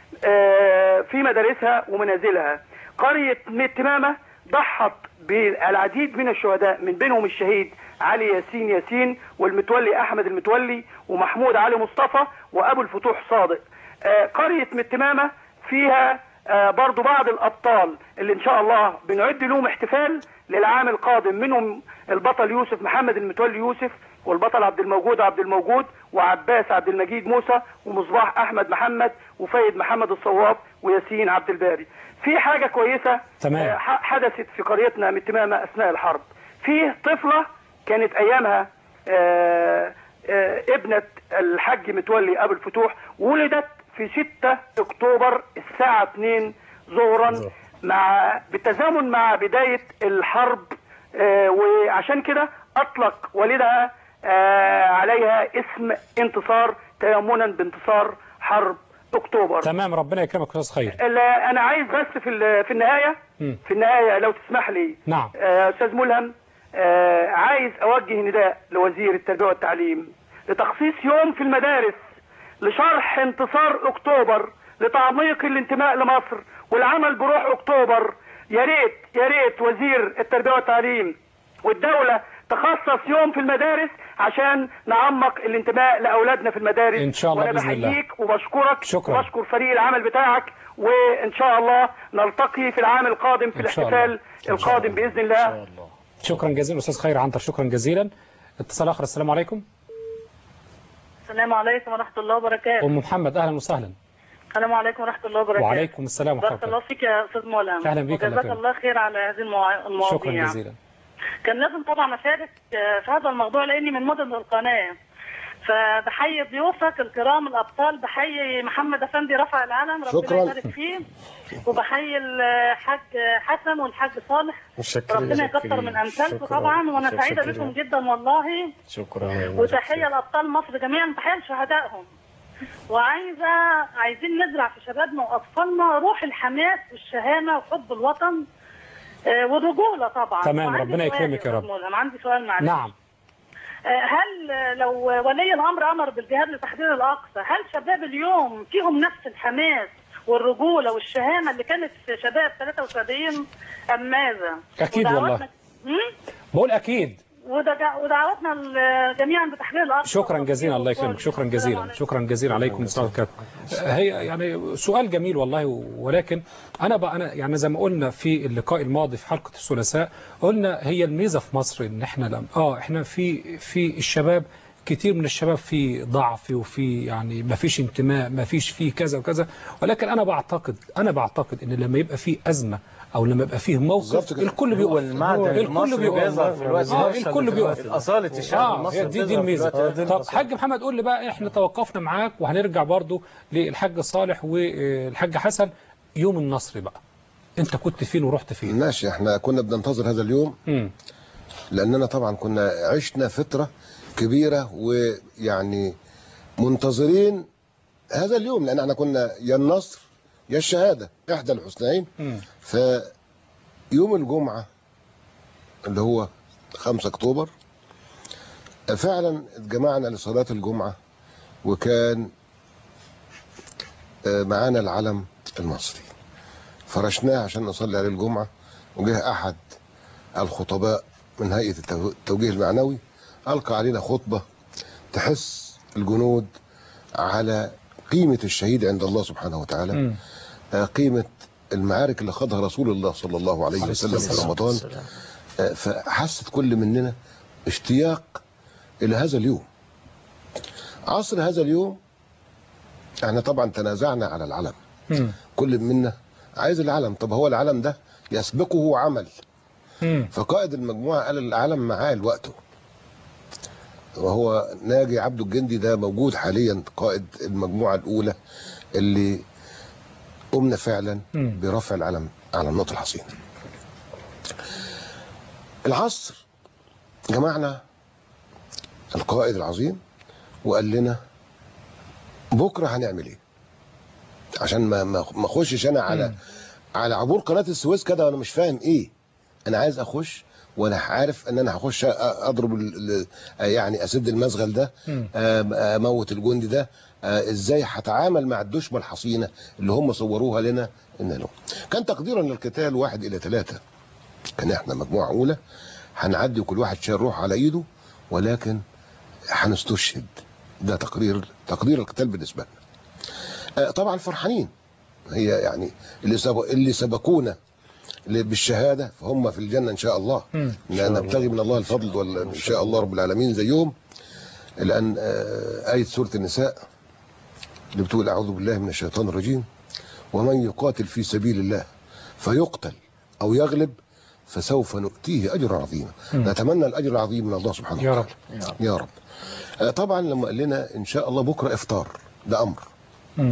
آه، في مدارسها ومنازلها. قريه متمامه ضحت بالعديد من الشهداء من بينهم الشهيد علي ياسين ياسين والمتولي احمد المتولي ومحمود علي مصطفى وابو الفتوح صادق آه، قريه متمامه فيها آه، برضو بعض الابطال اللي ان شاء الله بنعد لهم احتفال للعام القادم منهم البطل يوسف محمد المتولي يوسف والبطل عبد الموجود عبد الموجود وعباس عبد المجيد موسى ومصباح احمد محمد وفايد محمد الصواب وياسين عبد الباري في حاجه كويسه تمام. آه، ح- حدثت في قريتنا متمامه اثناء الحرب في طفله كانت ايامها آه، آه، ابنه الحاج متولي ابو الفتوح ولدت في 6 اكتوبر الساعه 2 ظهرا مع بالتزامن مع بدايه الحرب آه، وعشان كده اطلق والدها آه، عليها اسم انتصار تيمنا بانتصار حرب اكتوبر تمام ربنا يكرمك يا استاذ خيري ال- انا عايز بس في ال- في النهايه مم. في النهايه لو تسمح لي نعم آه، استاذ ملهم آه، عايز اوجه نداء لوزير التربيه والتعليم لتخصيص يوم في المدارس لشرح انتصار اكتوبر لتعميق الانتماء لمصر والعمل بروح اكتوبر يا ريت يا ريت وزير التربيه والتعليم والدوله تخصص يوم في المدارس عشان نعمق الانتماء لاولادنا في المدارس إن شاء الله وانا بإذن الله. بحييك وبشكرك شكراً. وبشكر فريق العمل بتاعك وان شاء الله نلتقي في العام القادم في إن شاء الله. الاحتفال القادم باذن الله شكرا جزيلا استاذ خيري عنتر شكرا جزيلا اتصال اخر السلام عليكم السلام عليكم ورحمة الله وبركاته ام محمد اهلا وسهلا السلام عليكم ورحمة الله وبركاته وعليكم السلام ورحمه بارك الله الله فيك يا أستاذ مولان أهلا بيك، الله وجزاك يكرمك. الله خير على هذه المواع- المواضيع شكرا جزيلا كان لازم طبعا أشارك آه، في هذا الموضوع لأني من مدن القناة فبحيي ضيوفك الكرام الابطال بحيي محمد افندي رفع العلم ربنا شكراً. يبارك فيه وبحيي الحاج حسن والحاج صالح متشكرين ربنا يكثر من امثالكم شكراً. طبعا وانا سعيده متشكرين. بكم جدا والله شكرا وتحيه لابطال مصر جميعا تحيه لشهدائهم وعايزه عايزين نزرع في شبابنا واطفالنا روح الحماس والشهامه وحب الوطن آه، والرجوله طبعا تمام، وعندي ربنا سؤال يكرمك يا رب. أستاذ ملهم، عندي سؤال معلش نعم آه، هل آه، لو ولي الامر امر بالجهاد لتحرير الاقصى هل شباب اليوم فيهم نفس الحماس والرجوله والشهامه اللي كانت في شباب 73 ام ماذا؟ أكيد ودعواتنا- والله. مم؟ بقول أكيد ودع- ودعواتنا ال- جميعا بتحرير الاقصى شكرا جزيلا الله يكرمك شكرا جزيلا شكرا جزيلا عليكم السلام عليكم هي يعني سؤال جميل والله ولكن انا بقى انا يعني زي ما قلنا في اللقاء الماضي في حلقه الثلاثاء قلنا هي الميزه في مصر ان احنا لم اه احنا في في الشباب كتير من الشباب في ضعف وفي يعني ما فيش انتماء ما فيش فيه كذا وكذا ولكن انا بعتقد انا بعتقد ان لما يبقى فيه ازمه او لما يبقى فيه بالظبط موقف كده. الكل هو بيقف المعدن الكل المصري بيقف بيظهر في الوقت اه ده الكل بيقف أصالة الشعب اه المصري هي دي دي بتظهر في الميزه الوقت ده. طب حاج محمد قول لي بقى احنا توقفنا معاك وهنرجع برضو للحاج صالح والحاج حسن يوم النصر بقى انت كنت فين ورحت فين ماشي احنا كنا بننتظر هذا اليوم امم لاننا طبعا كنا عشنا فتره كبيره ويعني منتظرين هذا اليوم لان احنا كنا يا النصر يا الشهاده احدى الحسنيين امم فيوم الجمعه اللي هو 5 اكتوبر فعلا اتجمعنا لصلاه الجمعه وكان آه، معانا العلم المصري فرشناه عشان نصلي عليه الجمعه وجه احد الخطباء من هيئه التو- التوجيه المعنوي القى علينا خطبه تحس الجنود على قيمه الشهيد عند الله سبحانه وتعالى امم آه، قيمه المعارك اللي خاضها رسول الله صلى الله عليه عليه وسلم الصلاة في رمضان آه، فحست كل مننا اشتياق الى هذا اليوم عصر هذا اليوم احنا طبعا تنازعنا على العلم امم كل منا عايز العلم طب هو العلم ده يسبقه عمل امم فقائد المجموعه قال العلم معاه لوقته وهو ناجي عبد الجندي ده موجود حاليا قائد المجموعه الاولى اللي قمنا فعلا مم. برفع العلم على النقط الحصين العصر جمعنا القائد العظيم وقال لنا بكره هنعمل ايه عشان ما ما ما اخشش انا على على عبور قناه السويس كده وانا مش فاهم ايه انا عايز اخش وانا عارف ان انا هخش أ- اضرب ال- ال- يعني اسد المسغل ده مم. آم- اموت الجندي ده آه، ازاي هتعامل مع الدشمه الحصينه اللي هم صوروها لنا ان له كان تقديرا للقتال واحد الى ثلاثه كان احنا مجموعه اولى هنعدي وكل واحد شايل روح على ايده ولكن هنستشهد ده تقرير تقدير القتال بالنسبه لنا آه، طبعا فرحانين هي يعني اللي سبق اللي سبقونا ل- بالشهاده فهم في الجنه ان شاء الله مم. لا نبتغي من الله الفضل ولا ان شاء الله رب العالمين زيهم لان آه، ايه سوره النساء اللي بتقول اعوذ بالله من الشيطان الرجيم ومن يقاتل في سبيل الله فيقتل او يغلب فسوف نؤتيه اجرا عظيما مم. نتمنى الاجر العظيم من الله سبحانه يا وتعالى رب يا رب آه، طبعا لما قال لنا ان شاء الله بكره افطار ده امر امم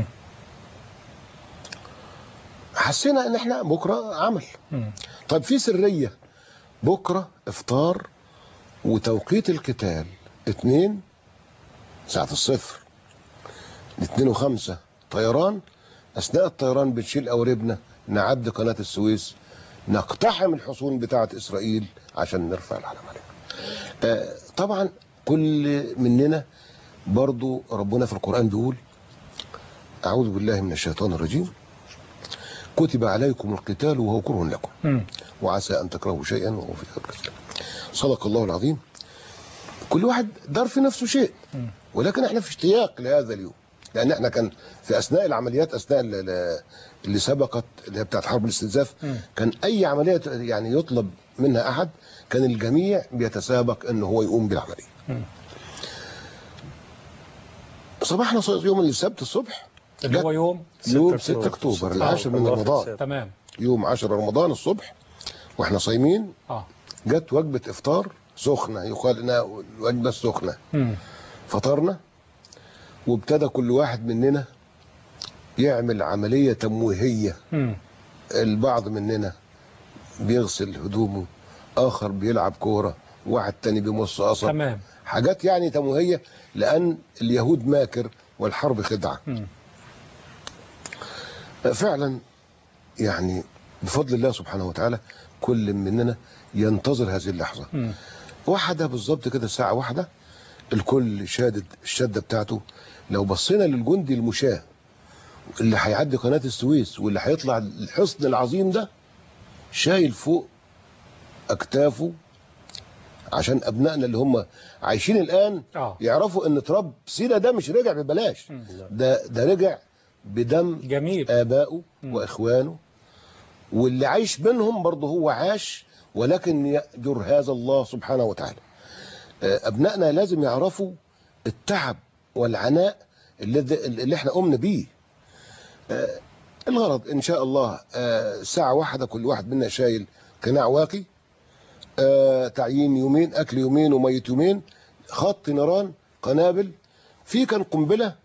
حسينا ان احنا بكره عمل امم طيب في سريه بكره افطار وتوقيت القتال اتنين ساعة الصفر اتنين وخمسة طيران اثناء الطيران بنشيل قواربنا نعدي قناة السويس نقتحم الحصون بتاعة اسرائيل عشان نرفع العلم عليها آه، طبعا كل مننا برضو ربنا في القرآن بيقول أعوذ بالله من الشيطان الرجيم كتب عليكم القتال وهو كره لكم امم وعسى أن تكرهوا شيئا وهو في خير كثير صدق الله العظيم كل واحد دار في نفسه شيء مم. ولكن احنا في اشتياق لهذا اليوم لان احنا كان في اثناء العمليات اثناء ال- ال- اللي سبقت اللي هي بتاعت حرب الاستنزاف مم. كان اي عمليه يعني يطلب منها احد كان الجميع بيتسابق ان هو يقوم بالعمليه مم. صباحنا ص- يوم السبت الصبح اللي هو يوم يوم 6 6 اكتوبر العاشر من الله في رمضان السابق. تمام يوم 10 رمضان الصبح واحنا صايمين اه جت وجبه افطار سخنه يقال انها الوجبه السخنه امم فطرنا وابتدى كل واحد مننا يعمل عملية تمويهية مم. البعض مننا بيغسل هدومه آخر بيلعب كورة واحد تاني بيمص قصب تمام حاجات يعني تمويهية لأن اليهود ماكر والحرب خدعة مم. فعلا يعني بفضل الله سبحانه وتعالى كل مننا ينتظر هذه اللحظة مم. واحدة بالظبط كده ساعة واحدة الكل شادد الشدة بتاعته لو بصينا للجندي المشاة اللي هيعدي قناة السويس واللي هيطلع الحصن العظيم ده شايل فوق أكتافه عشان أبنائنا اللي هم عايشين الآن اه يعرفوا إن تراب سينا ده مش رجع ببلاش مم. ده ده رجع بدم جميل آبائه مم. وإخوانه واللي عايش بينهم برضه هو عاش ولكن يأجر هذا الله سبحانه وتعالى آه، أبنائنا لازم يعرفوا التعب والعناء اللي, اللي احنا قمنا بيه آه، الغرض إن شاء الله آه، ساعة واحدة كل واحد منا شايل قناع واقي آه، تعيين يومين أكل يومين وميت يومين خط نيران قنابل في كان قنبلة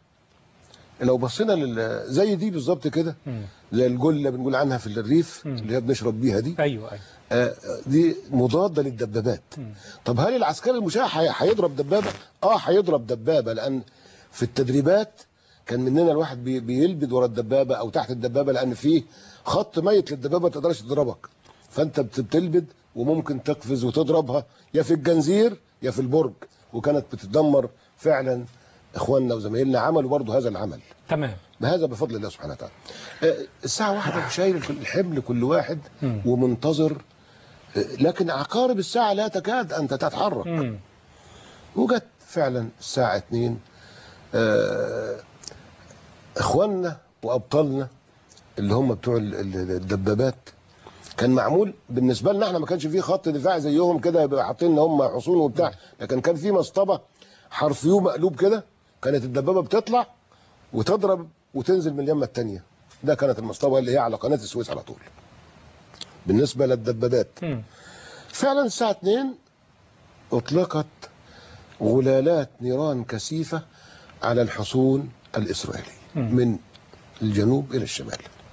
لو بصينا لل... زي دي بالظبط كده مم. زي الجله بنقول عنها في الريف مم. اللي هي بنشرب بيها دي ايوه ايوه آه، دي مضاده للدبابات مم. طب هل العسكري المشاة هي- هيضرب دبابه اه هيضرب دبابه لان في التدريبات كان مننا الواحد بي- بيلبد ورا الدبابه او تحت الدبابه لان فيه خط ميت للدبابه ما تقدرش تضربك فانت بت- بتلبد وممكن تقفز وتضربها يا في الجنزير يا في البرج وكانت بتدمر فعلا اخواننا وزمايلنا عملوا برضه هذا العمل تمام هذا بفضل الله سبحانه وتعالى آه، الساعة واحدة شايل الحمل كل واحد مم. ومنتظر آه، لكن عقارب الساعة لا تكاد أن تتحرك مم. وجت فعلا الساعة اتنين آه، اخواننا وابطالنا اللي هم بتوع ال- ال- الدبابات كان معمول بالنسبه لنا احنا ما كانش فيه خط دفاع زيهم كده يبقى حاطين هم حصون وبتاع لكن كان في مسطبه حرف يو مقلوب كده كانت الدبابه بتطلع وتضرب وتنزل من اليمه الثانيه ده كانت المسطبه اللي هي على قناه السويس على طول بالنسبه للدبابات مم. فعلا الساعة 2 أطلقت غلالات نيران كثيفة على الحصون الإسرائيلي مم. من الجنوب إلى الشمال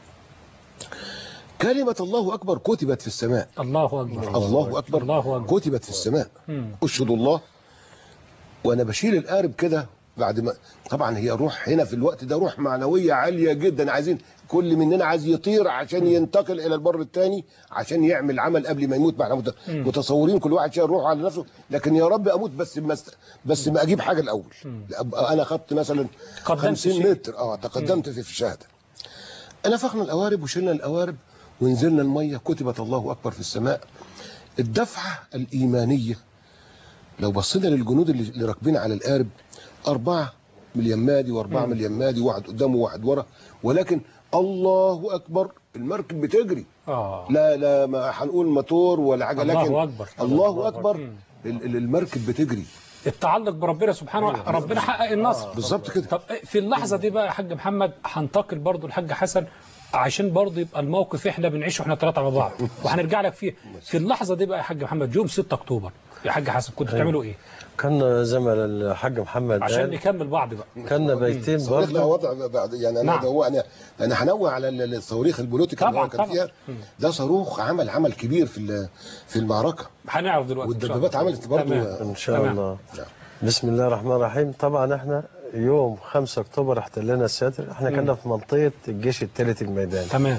كلمة الله أكبر كتبت في السماء الله اكبر الله أكبر الله اكبر كتبت في السماء مم. أشهد الله وأنا بشيل القارب كده بعد ما طبعا هي روح هنا في الوقت ده روح معنوية عالية جدا عايزين كل مننا عايز يطير عشان ينتقل إلى البر الثاني عشان يعمل عمل قبل ما يموت ما احنا مت- مم. متصورين كل واحد شايل روحه على نفسه لكن يا رب أموت بس ما است- بس ما أجيب حاجة الأول مم. أبقى أنا خدت مثلا قدمت 50 شيء. متر اه تقدمت في في الشهادة نفخنا القوارب وشلنا القوارب ونزلنا المية كتبت الله أكبر في السماء الدفعة الإيمانية لو بصينا للجنود اللي اللي راكبين على القارب أربعة من اليمادي وأربعة مم. من اليمادي واحد قدامه وواحد ورا ولكن الله أكبر المركب بتجري اه لا لا ما هنقول موتور ولا حاجة لكن الله اكبر الله أكبر مم. ال- ال- المركب بتجري التعلق بربنا سبحانه وتعالى ربنا حقق النصر بالظبط كده طب في اللحظة دي بقى يا حاج محمد هنتقل برضو الحاج حسن عشان برضو يبقى الموقف احنا بنعيشه احنا ثلاثة مع بعض وهنرجع لك فيه في اللحظة دي بقى يا حاج محمد يوم 6 اكتوبر يا حاج حسن كنتوا بتعملوا ايه كان زي ما الحاج محمد عشان قال نكمل بعض بقى كان بيتين صواريخ لها برضه وضع بعد يعني انا نعم. ده هو انا انا هنوه على ال- الصواريخ البولوتيك اللي طبعاً، هو كان طبعاً. فيها مم. ده صاروخ عمل عمل كبير في ال- في المعركه هنعرف دلوقتي إن شاء والدبابات الله. عملت برضه تمام. ان شاء تمام. الله نعم. بسم الله الرحمن الرحيم طبعا احنا يوم 5 اكتوبر احتلنا الساتر احنا مم. كنا في منطقه الجيش الثالث الميداني تمام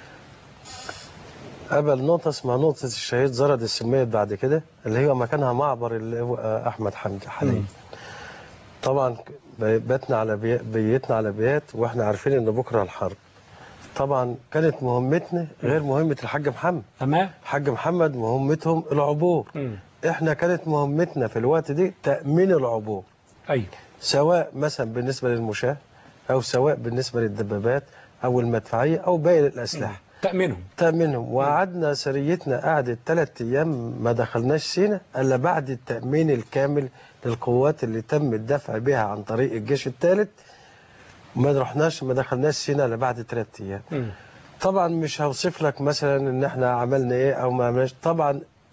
قبل نقطه اسمها نقطه الشهيد زرد السميت بعد كده اللي هي مكانها معبر اللي هو احمد حمدي حاليا مم. طبعا بيتنا على بي... بيتنا على بيات واحنا عارفين ان بكره الحرب طبعا كانت مهمتنا غير مهمه الحاج محمد تمام الحاج محمد مهمتهم العبور مم. احنا كانت مهمتنا في الوقت دي تامين العبور ايوه سواء مثلا بالنسبه للمشاة او سواء بالنسبه للدبابات او المدفعيه او باقي الاسلحه تأمينهم تأمينهم وقعدنا سريتنا قعدت ثلاث أيام ما دخلناش سينا إلا بعد التأمين الكامل للقوات اللي تم الدفع بها عن طريق الجيش الثالث ما رحناش ما دخلناش سينا إلا بعد ثلاث أيام مم. طبعا مش هوصف لك مثلا إن إحنا عملنا إيه أو ما عملناش طبعا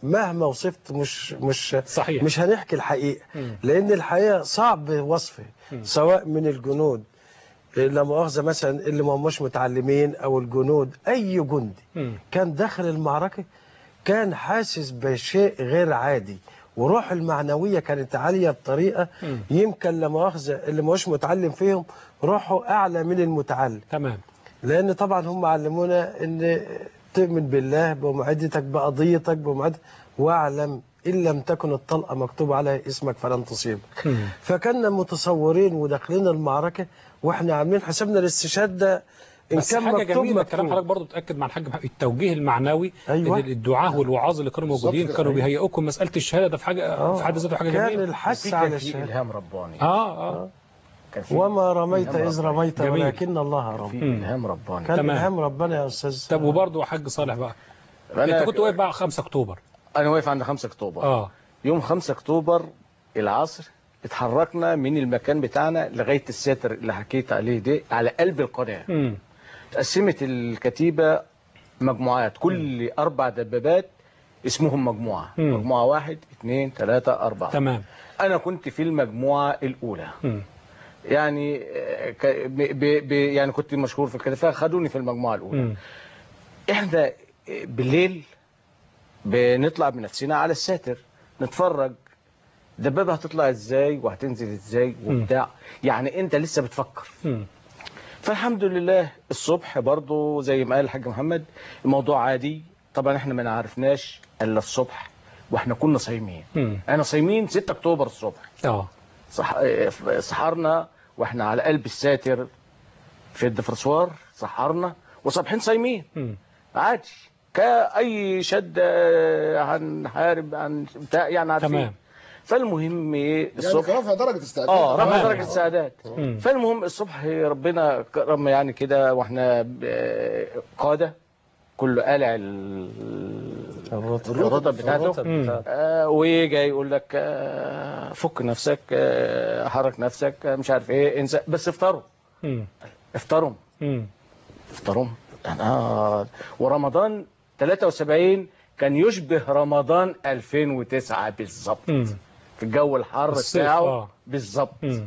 مهما وصفت مش مش صحيح مش هنحكي الحقيقه مم. لان الحقيقه صعب وصفه مم. سواء من الجنود لا مؤاخذه مثلا اللي ما هماش متعلمين او الجنود اي جندي مم. كان داخل المعركه كان حاسس بشيء غير عادي وروح المعنويه كانت عاليه بطريقه مم. يمكن لا مؤاخذه اللي ما هوش متعلم فيهم روحه اعلى من المتعلم تمام لان طبعا هم علمونا ان تؤمن بالله بموعدتك بقضيتك بموعدتك واعلم ان لم تكن الطلقه مكتوب عليها اسمك فلن تصيبك مم. فكنا متصورين وداخلين المعركه واحنا عاملين حسابنا الاستشهاد ده ان بس كان حاجه مكتوب جميله الكلام مكتوب حضرتك برضه تاكد مع الحاج محمد التوجيه المعنوي أيوة. إن الدعاه والوعاظ اللي كانوا موجودين بالظبط. كانوا أيوة. بيهيئوكم مساله الشهاده ده في حاجه آه. في حد ذاته حاجه كان جميله الحث في على كان في الشهاده الهام رباني اه اه كان في وما رميت إلهام اذ رباني. رميت جميل. ولكن الله في رمى الهام رباني كان تمام. الهام ربنا يا استاذ طب وبرضه يا حاج صالح بقى انت كنت واقف بقى 5 اكتوبر انا واقف عند 5 اكتوبر اه يوم 5 اكتوبر العصر اتحركنا من المكان بتاعنا لغايه الساتر اللي حكيت عليه ده على قلب القناه امم اتقسمت الكتيبه مجموعات كل اربع دبابات اسمهم مجموعه مم. مجموعه واحد اثنين ثلاثه اربعه تمام انا كنت في المجموعه الاولى امم يعني آه، ك- ب- ب- ب- يعني كنت مشهور في الكتيبه خدوني في المجموعه الاولى امم احنا بالليل بنطلع بنفسنا على الساتر نتفرج دبابة هتطلع ازاي وهتنزل ازاي وبتاع يعني انت لسه بتفكر امم فالحمد لله الصبح برضو زي ما قال الحاج محمد الموضوع عادي طبعا احنا ما عرفناش الا الصبح واحنا كنا صايمين امم احنا صايمين 6 اكتوبر الصبح اه صح... اه، سحرنا واحنا على قلب الساتر في الدفرسوار سحرنا وصبحين صايمين امم عادي كأي شدة هنحارب عن بتاع يعني عارفين تمام فالمهم ايه يعني الصبح رفع درجه استعداد اه رفع تمام. درجة السعادات مم. فالمهم الصبح ربنا كرم يعني كده واحنا ب- قادة كله قالع ال- الرطب بتاعته مم. آه وجاي يقول لك آه فك نفسك آه حرك نفسك آه مش عارف ايه انسى بس افطروا امم افطروا امم افطروا آه ورمضان 73 كان يشبه رمضان 2009 بالظبط امم في الجو الحر الصيف، بتاعه آه. بالظبط امم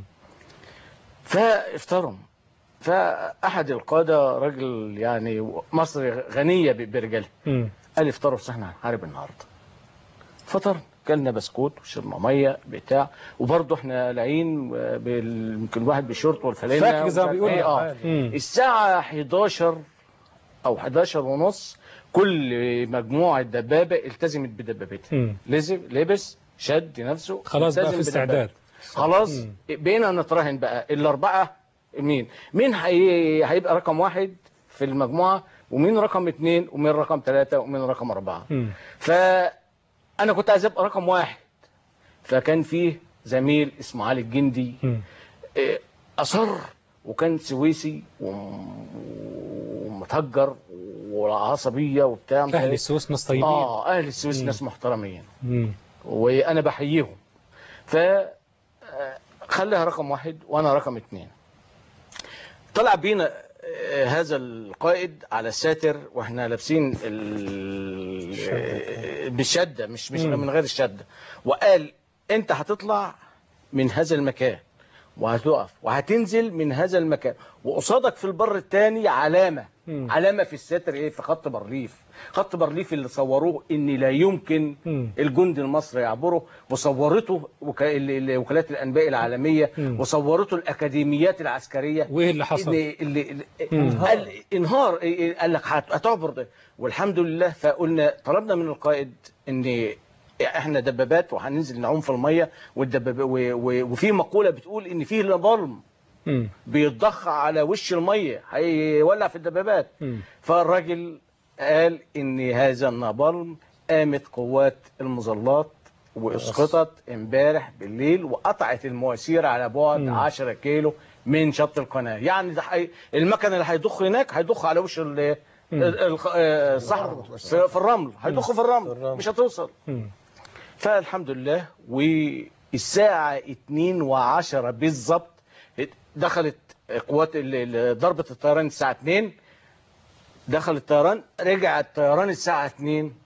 فافطروا فاحد القاده راجل يعني مصر غنيه ب- برجالها امم قال افطروا بس احنا هنحارب النهارده فطر كلنا بسكوت وشربنا ميه بتاع وبرضه احنا لاقيين بال- يمكن الواحد بالشورت والفانلة فاكر زي ما ومش عارف بيقولوا. ايه اه مم. الساعه 11 او 11 ونص كل مجموعه دبابه التزمت بدبابتها امم لزم لبس شد نفسه خلاص بقى التزم في استعداد بدبابته. خلاص مم. بقينا نتراهن بقى الاربعه مين مين هي... هيبقى رقم واحد في المجموعه ومين رقم اثنين ومين رقم ثلاثه ومين رقم اربعه امم فانا كنت عايز ابقى رقم واحد فكان فيه زميل اسمه علي الجندي امم إيه، اصر وكان سويسي وم- ومتهجر وعصبيه وبتاع اهل السويس ناس طيبين اه اهل السويس مم. ناس محترمين امم وانا بحييهم ف آه، خليها رقم واحد وانا رقم اثنين طلع بينا آه، هذا القائد على الساتر واحنا لابسين ال- آه، بالشده مش مش مم. من غير الشده وقال انت هتطلع من هذا المكان وهتقف وهتنزل من هذا المكان وقصادك في البر الثاني علامه مم. علامه في الستر ايه في خط بارليف خط بارليف اللي صوروه ان لا يمكن مم. الجندي المصري يعبره وصورته وكا... ال- ال- وكالات الانباء العالميه مم. وصورته الاكاديميات العسكريه وايه اللي حصل اللي اللي اللي مم. قال انهار إيه- قال لك هت- هتعبر ده والحمد لله فقلنا طلبنا من القائد ان احنا دبابات وهننزل نعوم في الميه والدباب و... و... وفي مقوله بتقول ان فيه لبلم امم بيتضخ على وش الميه هيولع في الدبابات امم فالراجل قال ان هذا النابلم قامت قوات المظلات واسقطت امبارح بالليل وقطعت المواسير على بعد مم. 10 كيلو من شط القناه يعني ده حي... المكن اللي هيضخ هناك هيضخ على وش ال- مم. ال- ال- آه، الصحراء في, في الرمل هيضخ في الرمل الرمل. مش هتوصل امم فالحمد لله والساعة 2 و10 بالظبط دخلت قوات ال- ال- ضربة الطيران الساعة 2 دخل الطيران رجع الطيران الساعة 2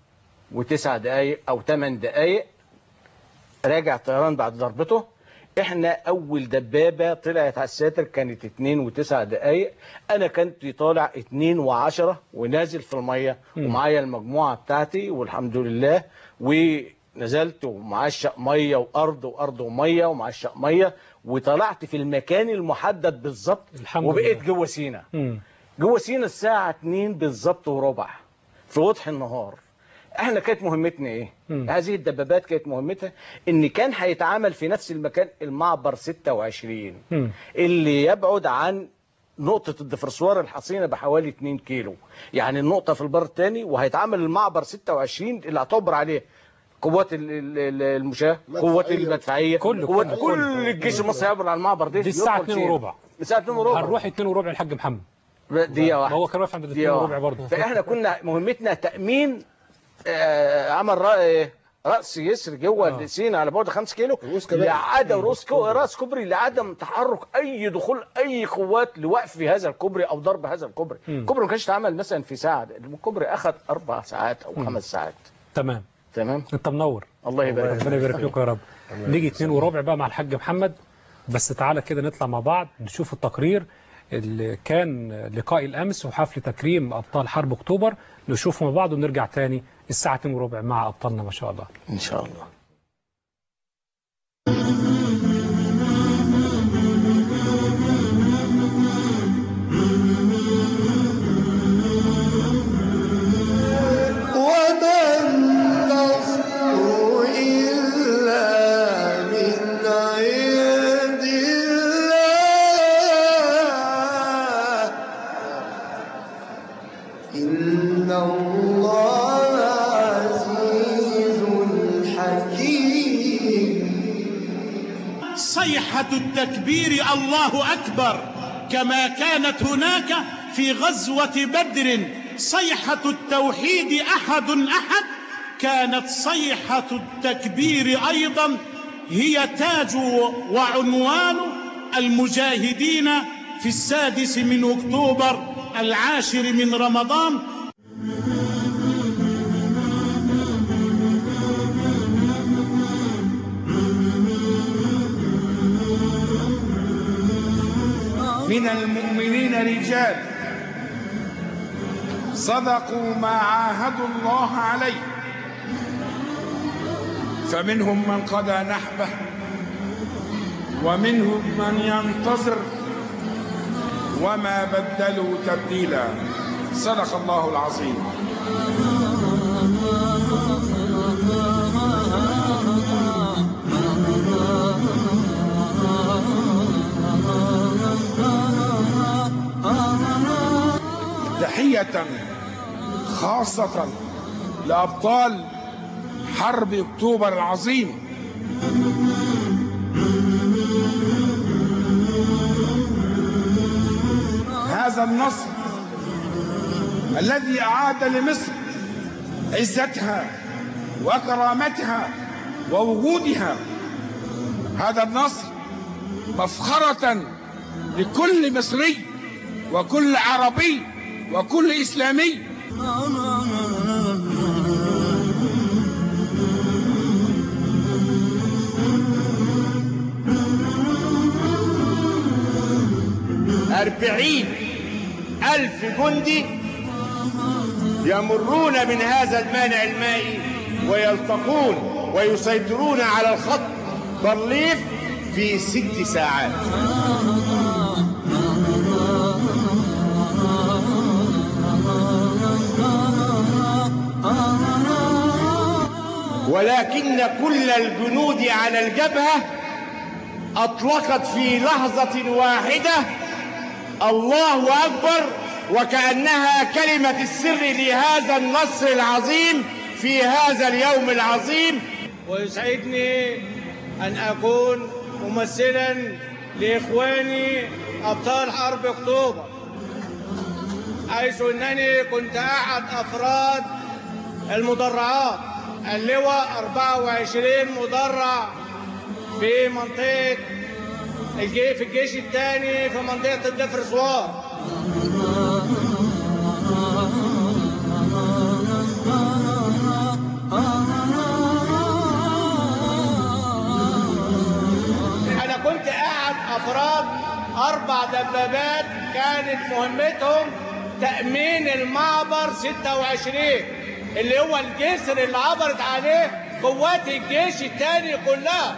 وتسع دقايق او ثمان دقايق راجع طيران بعد ضربته احنا اول دبابه طلعت على الساتر كانت 2 وتسع دقايق انا كنت طالع 2 و10 ونازل في الميه مم. ومعايا المجموعه بتاعتي والحمد لله ونزلت ومعشق ميه وارض وارض وميه ومعشق ميه وطلعت في المكان المحدد بالظبط الحمد وبقيت لله. جوه سينا مم. جوه سينا الساعة 2 بالظبط وربع في وضح النهار احنا كانت مهمتنا ايه مم. هذه الدبابات كانت مهمتها ان كان هيتعامل في نفس المكان المعبر 26 مم. اللي يبعد عن نقطة الدفرسوار الحصينة بحوالي 2 كيلو يعني النقطة في البر الثاني وهيتعامل المعبر 26 اللي هتعبر عليه قوات ال- ال- ال- المشاة قوات مدفعية. المدفعية كله- قوات كله- كل كله. الجيش المصري هيعبر على المعبر ده دي الساعة يدخل 2 سينا. وربع الساعة 2 وربع هنروح 2 وربع الحاج محمد دقيقة واحدة هو كان واقف عند ال 2 دقيقة وربع واحدة. برضه فاحنا كنا مهمتنا تأمين آه، عمل رأي رأس يسر جوه آه. سينا على بعد 5 كيلو رؤوس كباري. لعدم رؤوس كو- راس كوبري لعدم تحرك اي دخول اي قوات لوقف في هذا الكوبري او ضرب هذا الكوبري مم. الكوبري ما كانش اتعمل مثلا في ساعه الكوبري اخذ اربع ساعات او مم. خمس ساعات تمام تمام انت منور الله يبارك ربنا يبارك فيك يا رب نيجي 2 وربع بقى مع الحاج محمد بس تعالى كده نطلع مع بعض نشوف التقرير اللي كان لقاء الامس وحفل تكريم ابطال حرب اكتوبر نشوفه مع بعض ونرجع تاني الساعه 2 وربع مع ابطالنا ما شاء الله ان شاء الله وما النصر إلا من عند الله إن الله عزيز حكيم صيحة التكبير الله أكبر كما كانت هناك في غزوة بدر صيحة التوحيد أحد أحد كانت صيحة التكبير أيضا هي تاج وعنوان المجاهدين في السادس من أكتوبر العاشر من رمضان من المؤمنين رجال صدقوا ما عاهدوا الله عليه فمنهم من قضى نحبه ومنهم من ينتظر وما بدلوا تبديلا صدق الله العظيم تحية خاصة لأبطال حرب أكتوبر العظيم هذا النصر الذي أعاد لمصر عزتها وكرامتها ووجودها هذا النصر مفخرة لكل مصري وكل عربي وكل إسلامي أربعين ألف جندي يمرون من هذا المانع المائي ويلتقون ويسيطرون على الخط بارليف في ست ساعات ولكن كل الجنود على الجبهة أطلقت في لحظة واحدة الله أكبر وكأنها كلمة السر لهذا النصر العظيم في هذا اليوم العظيم ويسعدني أن أكون ممثلا لإخواني أبطال حرب أكتوبر حيث أنني كنت أحد أفراد المدرعات اللواء 24 مدرع في منطقة الجي في الجيش الثاني في منطقة الدفرسوار أفراد أربع دبابات كانت مهمتهم تأمين المعبر 26 اللي هو الجسر اللي عبرت عليه قوات الجيش الثاني كلها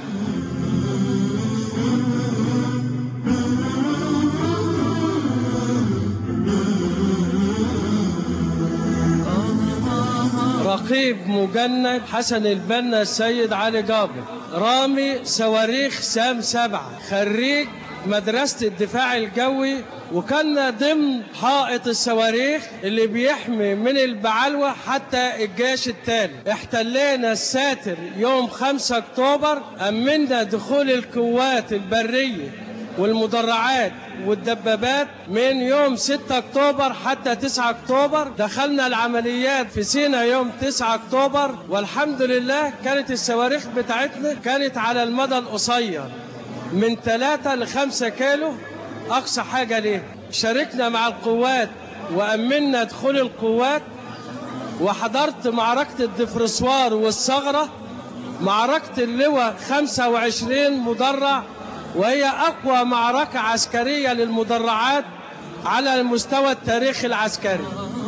رقيب مجند حسن البنا السيد علي جابر رامي صواريخ سام سبعة خريج مدرسة الدفاع الجوي وكان ضمن حائط الصواريخ اللي بيحمي من البعلوة حتى الجيش التاني احتلينا الساتر يوم 5 اكتوبر امنا دخول القوات البرية والمدرعات والدبابات من يوم 6 اكتوبر حتى 9 اكتوبر دخلنا العمليات في سينا يوم 9 اكتوبر والحمد لله كانت الصواريخ بتاعتنا كانت على المدى القصير من 3 ل 5 كيلو اقصى حاجه ليه شاركنا مع القوات وامنا دخول القوات وحضرت معركه الدفرسوار والثغره معركه اللواء 25 مدرع وهي أقوى معركة عسكرية للمدرعات على المستوى التاريخي العسكري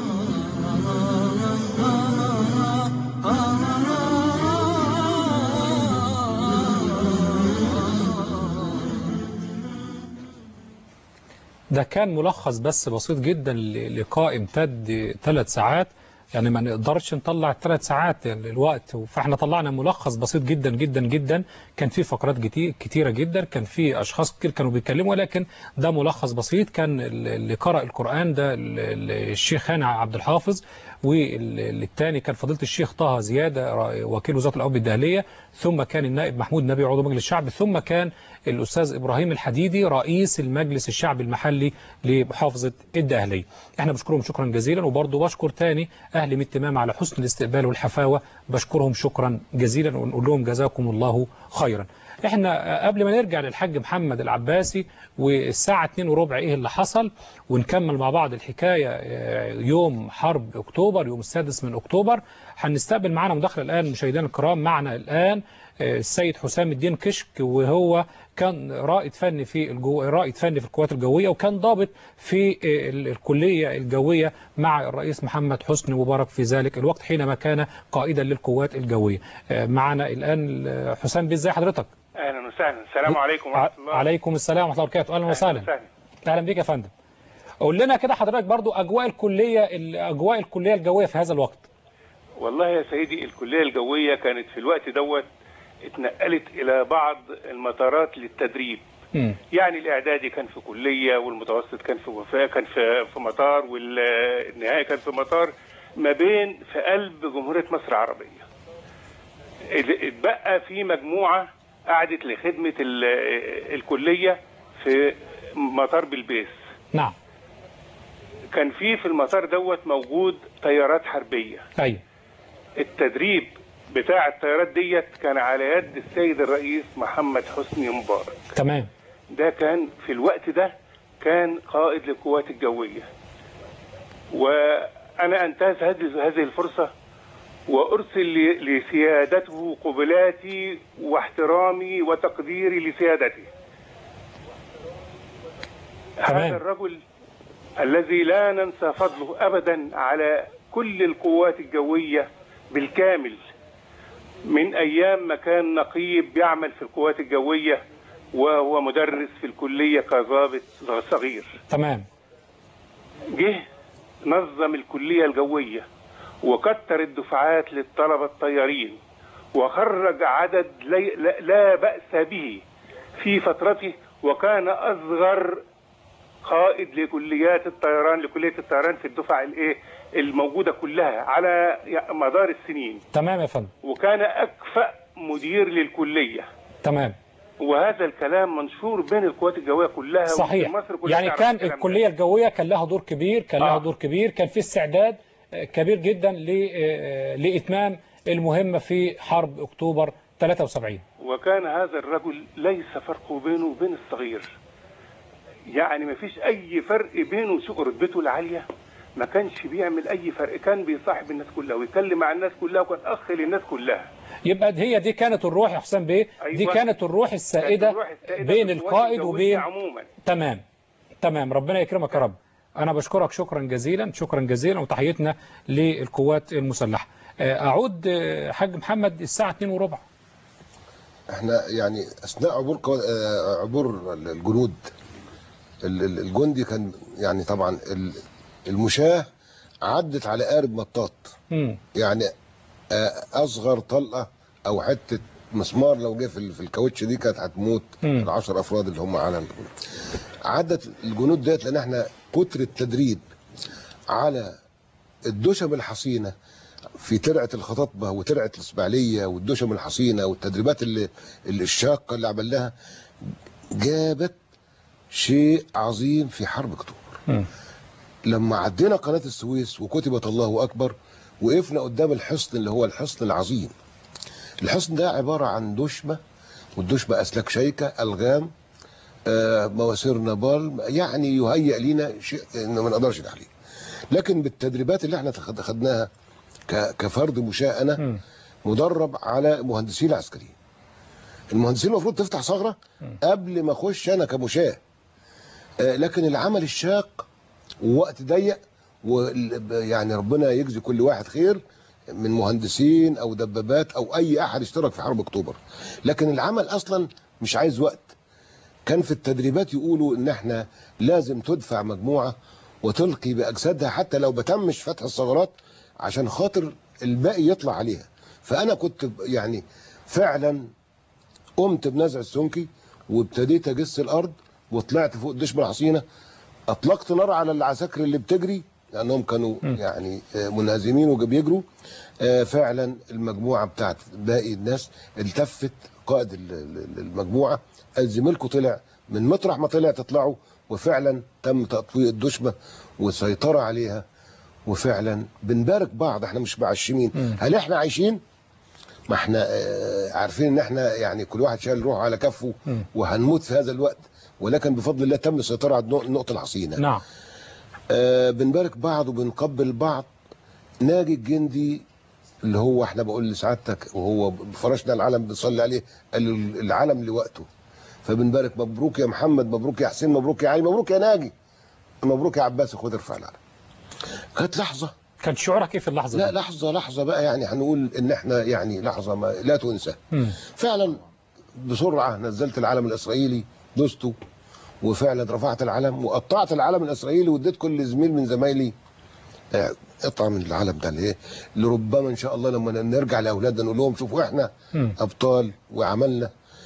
ده كان ملخص بس بسيط جدا للقاء امتد ثلاث ساعات يعني ما نقدرش نطلع ثلاث ساعات يعني الوقت فاحنا طلعنا ملخص بسيط جدا جدا جدا كان في فقرات كتير كتيرة جدا كان في اشخاص كتير كانوا بيتكلموا ولكن ده ملخص بسيط كان اللي قرأ القرآن ده الشيخ هاني عبد الحافظ والثاني كان فضيلة الشيخ طه زيادة وكيل وزارة الأوقاف الداخلية ثم كان النائب محمود نبي عضو مجلس الشعب ثم كان الأستاذ إبراهيم الحديدي رئيس المجلس الشعبي المحلي لمحافظة الداهلية احنا بشكرهم شكرا جزيلا وبرضه بشكر تاني أهل متمام على حسن الاستقبال والحفاوة بشكرهم شكرا جزيلا ونقول لهم جزاكم الله خيرا احنا قبل ما نرجع للحاج محمد العباسي والساعة 2 وربع ايه اللي حصل ونكمل مع بعض الحكاية يوم حرب اكتوبر يوم السادس من اكتوبر هنستقبل معنا مداخلة الان مشاهدينا الكرام معنا الان السيد حسام الدين كشك وهو كان رائد فني في الجو... رائد فني في القوات الجوية وكان ضابط في الكلية الجوية مع الرئيس محمد حسني مبارك في ذلك الوقت حينما كان قائدا للقوات الجوية معنا الآن حسام بيه ازي حضرتك اهلا وسهلا السلام عليكم ورحمه الله عليكم السلام ورحمه الله وبركاته اهلا وسهلا اهلا بيك يا فندم قول لنا كده حضرتك برضو اجواء الكليه اجواء الكليه الجويه في هذا الوقت والله يا سيدي الكليه الجويه كانت في الوقت دوت اتنقلت الى بعض المطارات للتدريب م. يعني الاعدادي كان في كليه والمتوسط كان في وفاه كان في في مطار والنهائي كان في مطار ما بين في قلب جمهوريه مصر العربيه اتبقى في مجموعه قعدت لخدمة الكلية في مطار بلبيس نعم كان في في المطار دوت موجود طيارات حربية أيوة التدريب بتاع الطيارات ديت كان على يد السيد الرئيس محمد حسني مبارك تمام ده كان في الوقت ده كان قائد للقوات الجوية وأنا أنتهز هذه الفرصة وأرسل لسيادته قبلاتي واحترامي وتقديري لسيادته تمام. هذا الرجل الذي لا ننسى فضله أبدا على كل القوات الجوية بالكامل من أيام ما كان نقيب يعمل في القوات الجوية وهو مدرس في الكلية كظابط صغير تمام جه نظم الكلية الجوية وكتر الدفعات للطلبة الطيارين وخرج عدد لا بأس به في فترته وكان أصغر قائد لكليات الطيران لكلية الطيران في الدفع الايه الموجودة كلها على مدار السنين تمام يا فندم وكان أكفأ مدير للكلية تمام وهذا الكلام منشور بين القوات الجوية كلها صحيح مصر كلها يعني كان الكلية الجوية كان لها دور كبير كان لها آه. دور كبير كان في استعداد كبير جدا لإتمام المهمة في حرب أكتوبر 73 وكان هذا الرجل ليس فرق بينه وبين الصغير يعني ما فيش أي فرق بينه وسوء رتبته العالية ما كانش بيعمل أي فرق كان بيصاحب الناس كلها ويتكلم مع الناس كلها وكان أخ للناس كلها يبقى هي دي كانت الروح يا حسام بيه دي أيوة. كانت الروح السائدة كانت الروح السائدة بين في القوات القائد الجوية وبين عموما تمام تمام ربنا يكرمك يا رب أنا بشكرك شكرا جزيلا شكرا جزيلا وتحيتنا للقوات المسلحة آه، أعود آه، حاج محمد الساعة 2 وربع احنا يعني اثناء عبور قو... آه، عبور الجنود ال- ال- الجندي كان يعني طبعا ال- المشاة عدت على قارب مطاط مم. يعني آه، اصغر طلقه او حته مسمار لو جه في ال- في الكاوتش دي كانت هتموت مم. العشر افراد اللي هم على الجنود عدت الجنود ديت لان احنا كتر التدريب على الدشم الحصينه في ترعه الخطاطبه وترعه الاسماعيليه والدشم الحصينه والتدريبات اللي, اللي الشاقه اللي عملناها جابت شيء عظيم في حرب اكتوبر مم. لما عدينا قناة السويس وكتبت الله أكبر وقفنا قدام الحصن اللي هو الحصن العظيم الحصن ده عبارة عن دشمة والدشمة أسلاك شيكة ألغام آه، مواسير نابال يعني يهيئ لينا شيء إنه ما نقدرش عليه لكن بالتدريبات اللي احنا تخد- خدناها ك- كفرد مشاة أنا مدرب على مهندسين العسكريين المهندسين المفروض تفتح ثغرة قبل ما أخش أنا كمشاة آه، لكن العمل الشاق ووقت ضيق ويعني ربنا يجزي كل واحد خير من مهندسين او دبابات او اي احد اشترك في حرب اكتوبر لكن العمل اصلا مش عايز وقت كان في التدريبات يقولوا ان احنا لازم تدفع مجموعه وتلقي باجسادها حتى لو بتمش فتح الثغرات عشان خاطر الباقي يطلع عليها فانا كنت يعني فعلا قمت بنزع السمكي وابتديت اجس الارض وطلعت فوق الدشمه الحصينه اطلقت نار على العساكر اللي بتجري لانهم كانوا يعني آه، منهزمين وبيجروا آه، فعلا المجموعه بتاعت باقي الناس التفت قائد ال- ال- المجموعه قال زميلكم طلع من مطرح ما طلع تطلعوا وفعلا تم تطويق الدشمه والسيطره عليها وفعلا بنبارك بعض احنا مش معشمين هل احنا عايشين ما احنا آه، عارفين ان احنا يعني كل واحد شايل روحه على كفه وهنموت في هذا الوقت ولكن بفضل الله تم السيطره على النق- النقطه الحصينه نعم آه بنبارك بعض وبنقبل بعض ناجي الجندي اللي هو احنا بقول لسعادتك وهو فرشنا العلم بنصلي عليه قال له العلم لوقته فبنبارك مبروك يا محمد مبروك يا حسين مبروك يا علي مبروك يا ناجي مبروك يا عباس خد ارفع العلم كانت لحظه كان شعورك ايه في اللحظه لا دي؟ لحظه لحظه بقى يعني هنقول ان احنا يعني لحظه ما لا تنسى مم. فعلا بسرعه نزلت العلم الاسرائيلي دوسته وفعلا رفعت العلم وقطعت العلم الاسرائيلي واديت كل زميل من زمايلي آه، قطعه من العلم ده اللي ايه لربما ان شاء الله لما نرجع لاولادنا نقول لهم شوفوا احنا مم. ابطال وعملنا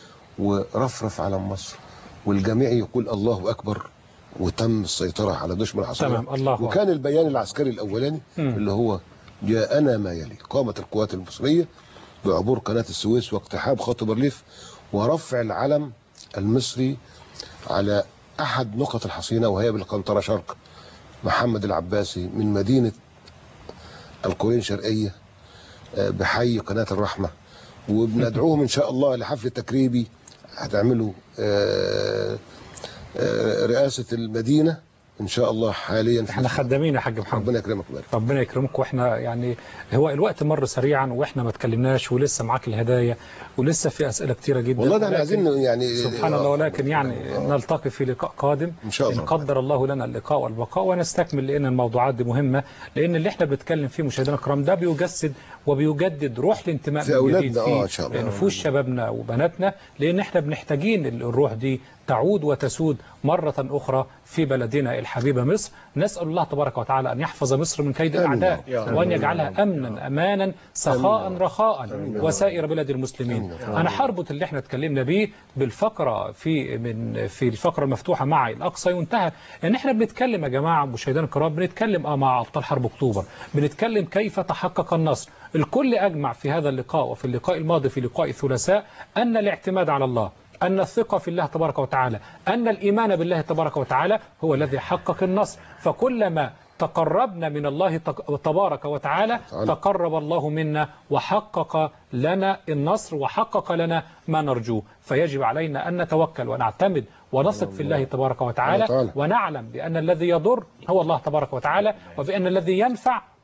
ورفرف علم مصر والجميع يقول الله اكبر وتم السيطره على دشمن الحصانه تمام، الله أكبر. وكان البيان العسكري الاولاني مم. اللي هو جاءنا ما يلي قامت القوات المصريه بعبور قناه السويس واقتحام خط بارليف ورفع العلم المصري على احد نقط الحصينه وهي بالقنطره شرق محمد العباسي من مدينه القوين شرقيه آه، بحي قناه الرحمه وبندعوهم ان شاء الله لحفل تكريبي هتعملوا آه، آه، رئاسه المدينه ان شاء الله حاليا في احنا خدامين يا حاج محمد ربنا يكرمك ويبارك ربنا يكرمك واحنا يعني هو الوقت مر سريعا واحنا ما اتكلمناش ولسه معاك الهدايا ولسه في اسئله كتيره جدا والله ده احنا ولكن- عايزين يعني سبحان الله ولكن يعني نلتقي في لقاء قادم ان شاء الله إن قدر الله لنا اللقاء والبقاء ونستكمل لأن الموضوعات دي مهمة لأن اللي احنا بنتكلم فيه مشاهدينا الكرام ده بيجسد وبيجدد روح الانتماء في من أولادنا، جديد آه، في إن شاء الله. نفوس شبابنا وبناتنا لأن احنا بنحتاجين الروح دي تعود وتسود مرة أخرى في بلدنا الحبيبة مصر نسأل الله تبارك وتعالى أن يحفظ مصر من كيد آمين. الأعداء يا رب. وأن يجعلها أمنا أمانا سخاء رخاء وسائر بلاد المسلمين أنا حربط اللي احنا اتكلمنا بيه بالفقرة في من في الفقرة المفتوحة معي الأقصى ينتهى ان احنا بنتكلم يا جماعة مشاهدينا الكرام بنتكلم اه مع أبطال حرب أكتوبر بنتكلم كيف تحقق النصر الكل أجمع في هذا اللقاء وفي اللقاء الماضي في لقاء الثلاثاء أن الاعتماد على الله أن الثقة في الله تبارك وتعالى أن الإيمان بالله تبارك وتعالى هو الذي حقق النصر فكلما تقربنا من الله تق- تبارك وتعالى تقرب الله منا وحقق لنا النصر وحقق لنا ما نرجوه فيجب علينا أن نتوكل ونعتمد ونثق في الله تبارك وتعالى تعالى. ونعلم بأن الذي يضر هو الله تبارك وتعالى وبأن الذي ينفع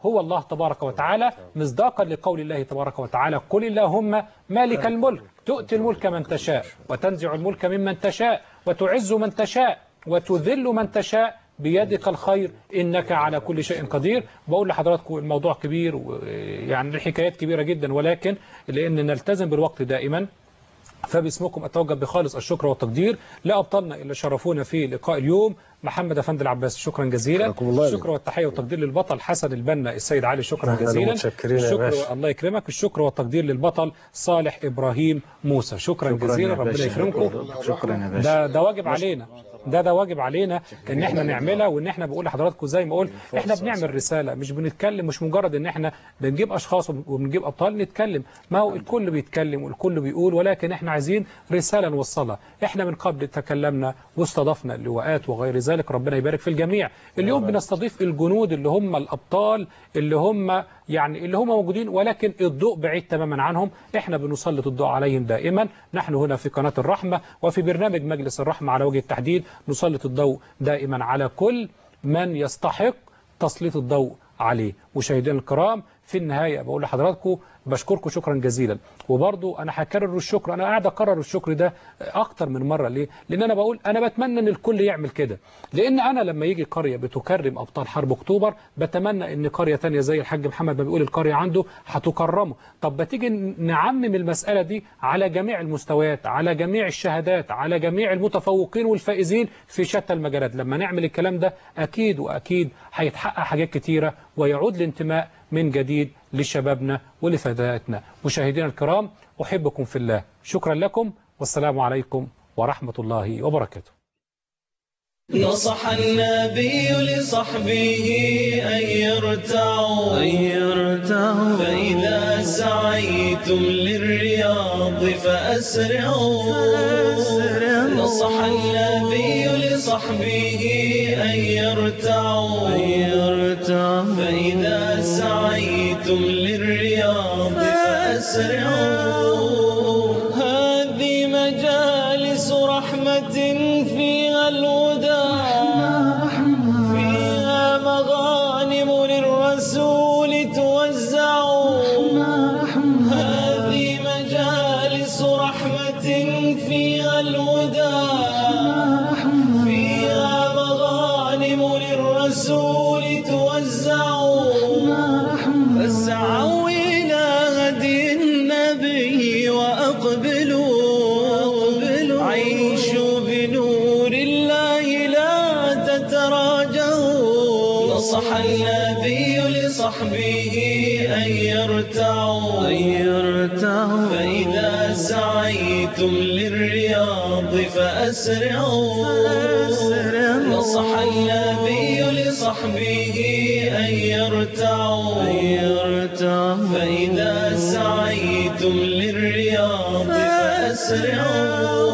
هو الله تبارك وتعالى مصداقا لقول الله تبارك وتعالى قل اللهم مالك الملك تؤتي الملك من تشاء وتنزع الملك ممن تشاء وتعز من تشاء وتذل من تشاء بيدك الخير إنك على كل شيء قدير بقول لحضراتكم الموضوع كبير يعني الحكايات كبيرة جدا ولكن لأن نلتزم بالوقت دائما فباسمكم أتوجه بخالص الشكر والتقدير لأبطالنا اللي شرفونا في لقاء اليوم محمد أفندي العباس شكرا جزيلا الشكر والتحية والتقدير للبطل حسن البنا السيد علي شكرا أهلاً جزيلا ومتشكرين يا الشكر باشا. الله يكرمك الشكر والتقدير للبطل صالح إبراهيم موسى شكرا, شكراً جزيلا يا ربنا باشا. يكرمكم شكرا يا باشا ده ده واجب علينا ده ده واجب علينا ان احنا نعملها وان احنا بقول لحضراتكم زي ما قلت احنا بنعمل رساله مش بنتكلم مش مجرد ان احنا بنجيب اشخاص وبنجيب ابطال نتكلم ما هو الكل بيتكلم والكل بيقول ولكن احنا عايزين رساله نوصلها احنا من قبل تكلمنا واستضفنا اللواءات وغير ذلك ربنا يبارك في الجميع اليوم بنستضيف الجنود اللي هم الابطال اللي هم يعني اللي هم موجودين ولكن الضوء بعيد تماما عنهم احنا بنسلط الضوء عليهم دائما نحن هنا في قناة الرحمة وفي برنامج مجلس الرحمة على وجه التحديد نسلط الضوء دائما على كل من يستحق تسليط الضوء عليه مشاهدينا الكرام في النهاية بقول لحضراتكم بشكركم شكرا جزيلا وبرضو أنا هكرر الشكر أنا قاعد أكرر الشكر ده أكتر من مرة ليه؟ لأن أنا بقول أنا بتمنى أن الكل يعمل كده لأن أنا لما يجي قرية بتكرم أبطال حرب أكتوبر بتمنى أن قرية تانية زي الحاج محمد ما بيقول القرية عنده هتكرمه طب بتيجي نعمم المسألة دي على جميع المستويات على جميع الشهادات على جميع المتفوقين والفائزين في شتى المجالات لما نعمل الكلام ده أكيد وأكيد هيتحقق حاجات كتيرة ويعود الانتماء من جديد لشبابنا ولفتياتنا مشاهدينا الكرام أحبكم في الله شكرا لكم والسلام عليكم ورحمة الله وبركاته نصح النبي لصحبه أن يرتعوا أن يرتعوا فإذا سعيتم للرياض فأسرعوا نصح النبي لصحبه أن يرتعوا أن يرتعوا فإذا سعيتم للرياض فأسرعوا هذه مجالس رحمة فيها الهدى فيها مغانم للرسول توزع هذه مجالس رحمة فيها الهدى فيها مغانم للرسول توزع فاسعوا إلى هدي النبي وأقبلوا عيشوا بنور الله لا تتراجعوا نصح النبي لصحبه أن يرتعوا أن يرتعوا فإذا سعيتم للرياض فأسرعوا نصح النبي لصحبه أن يرتعوا أن يرتعوا فإذا سعيتم للرياض فأسرعوا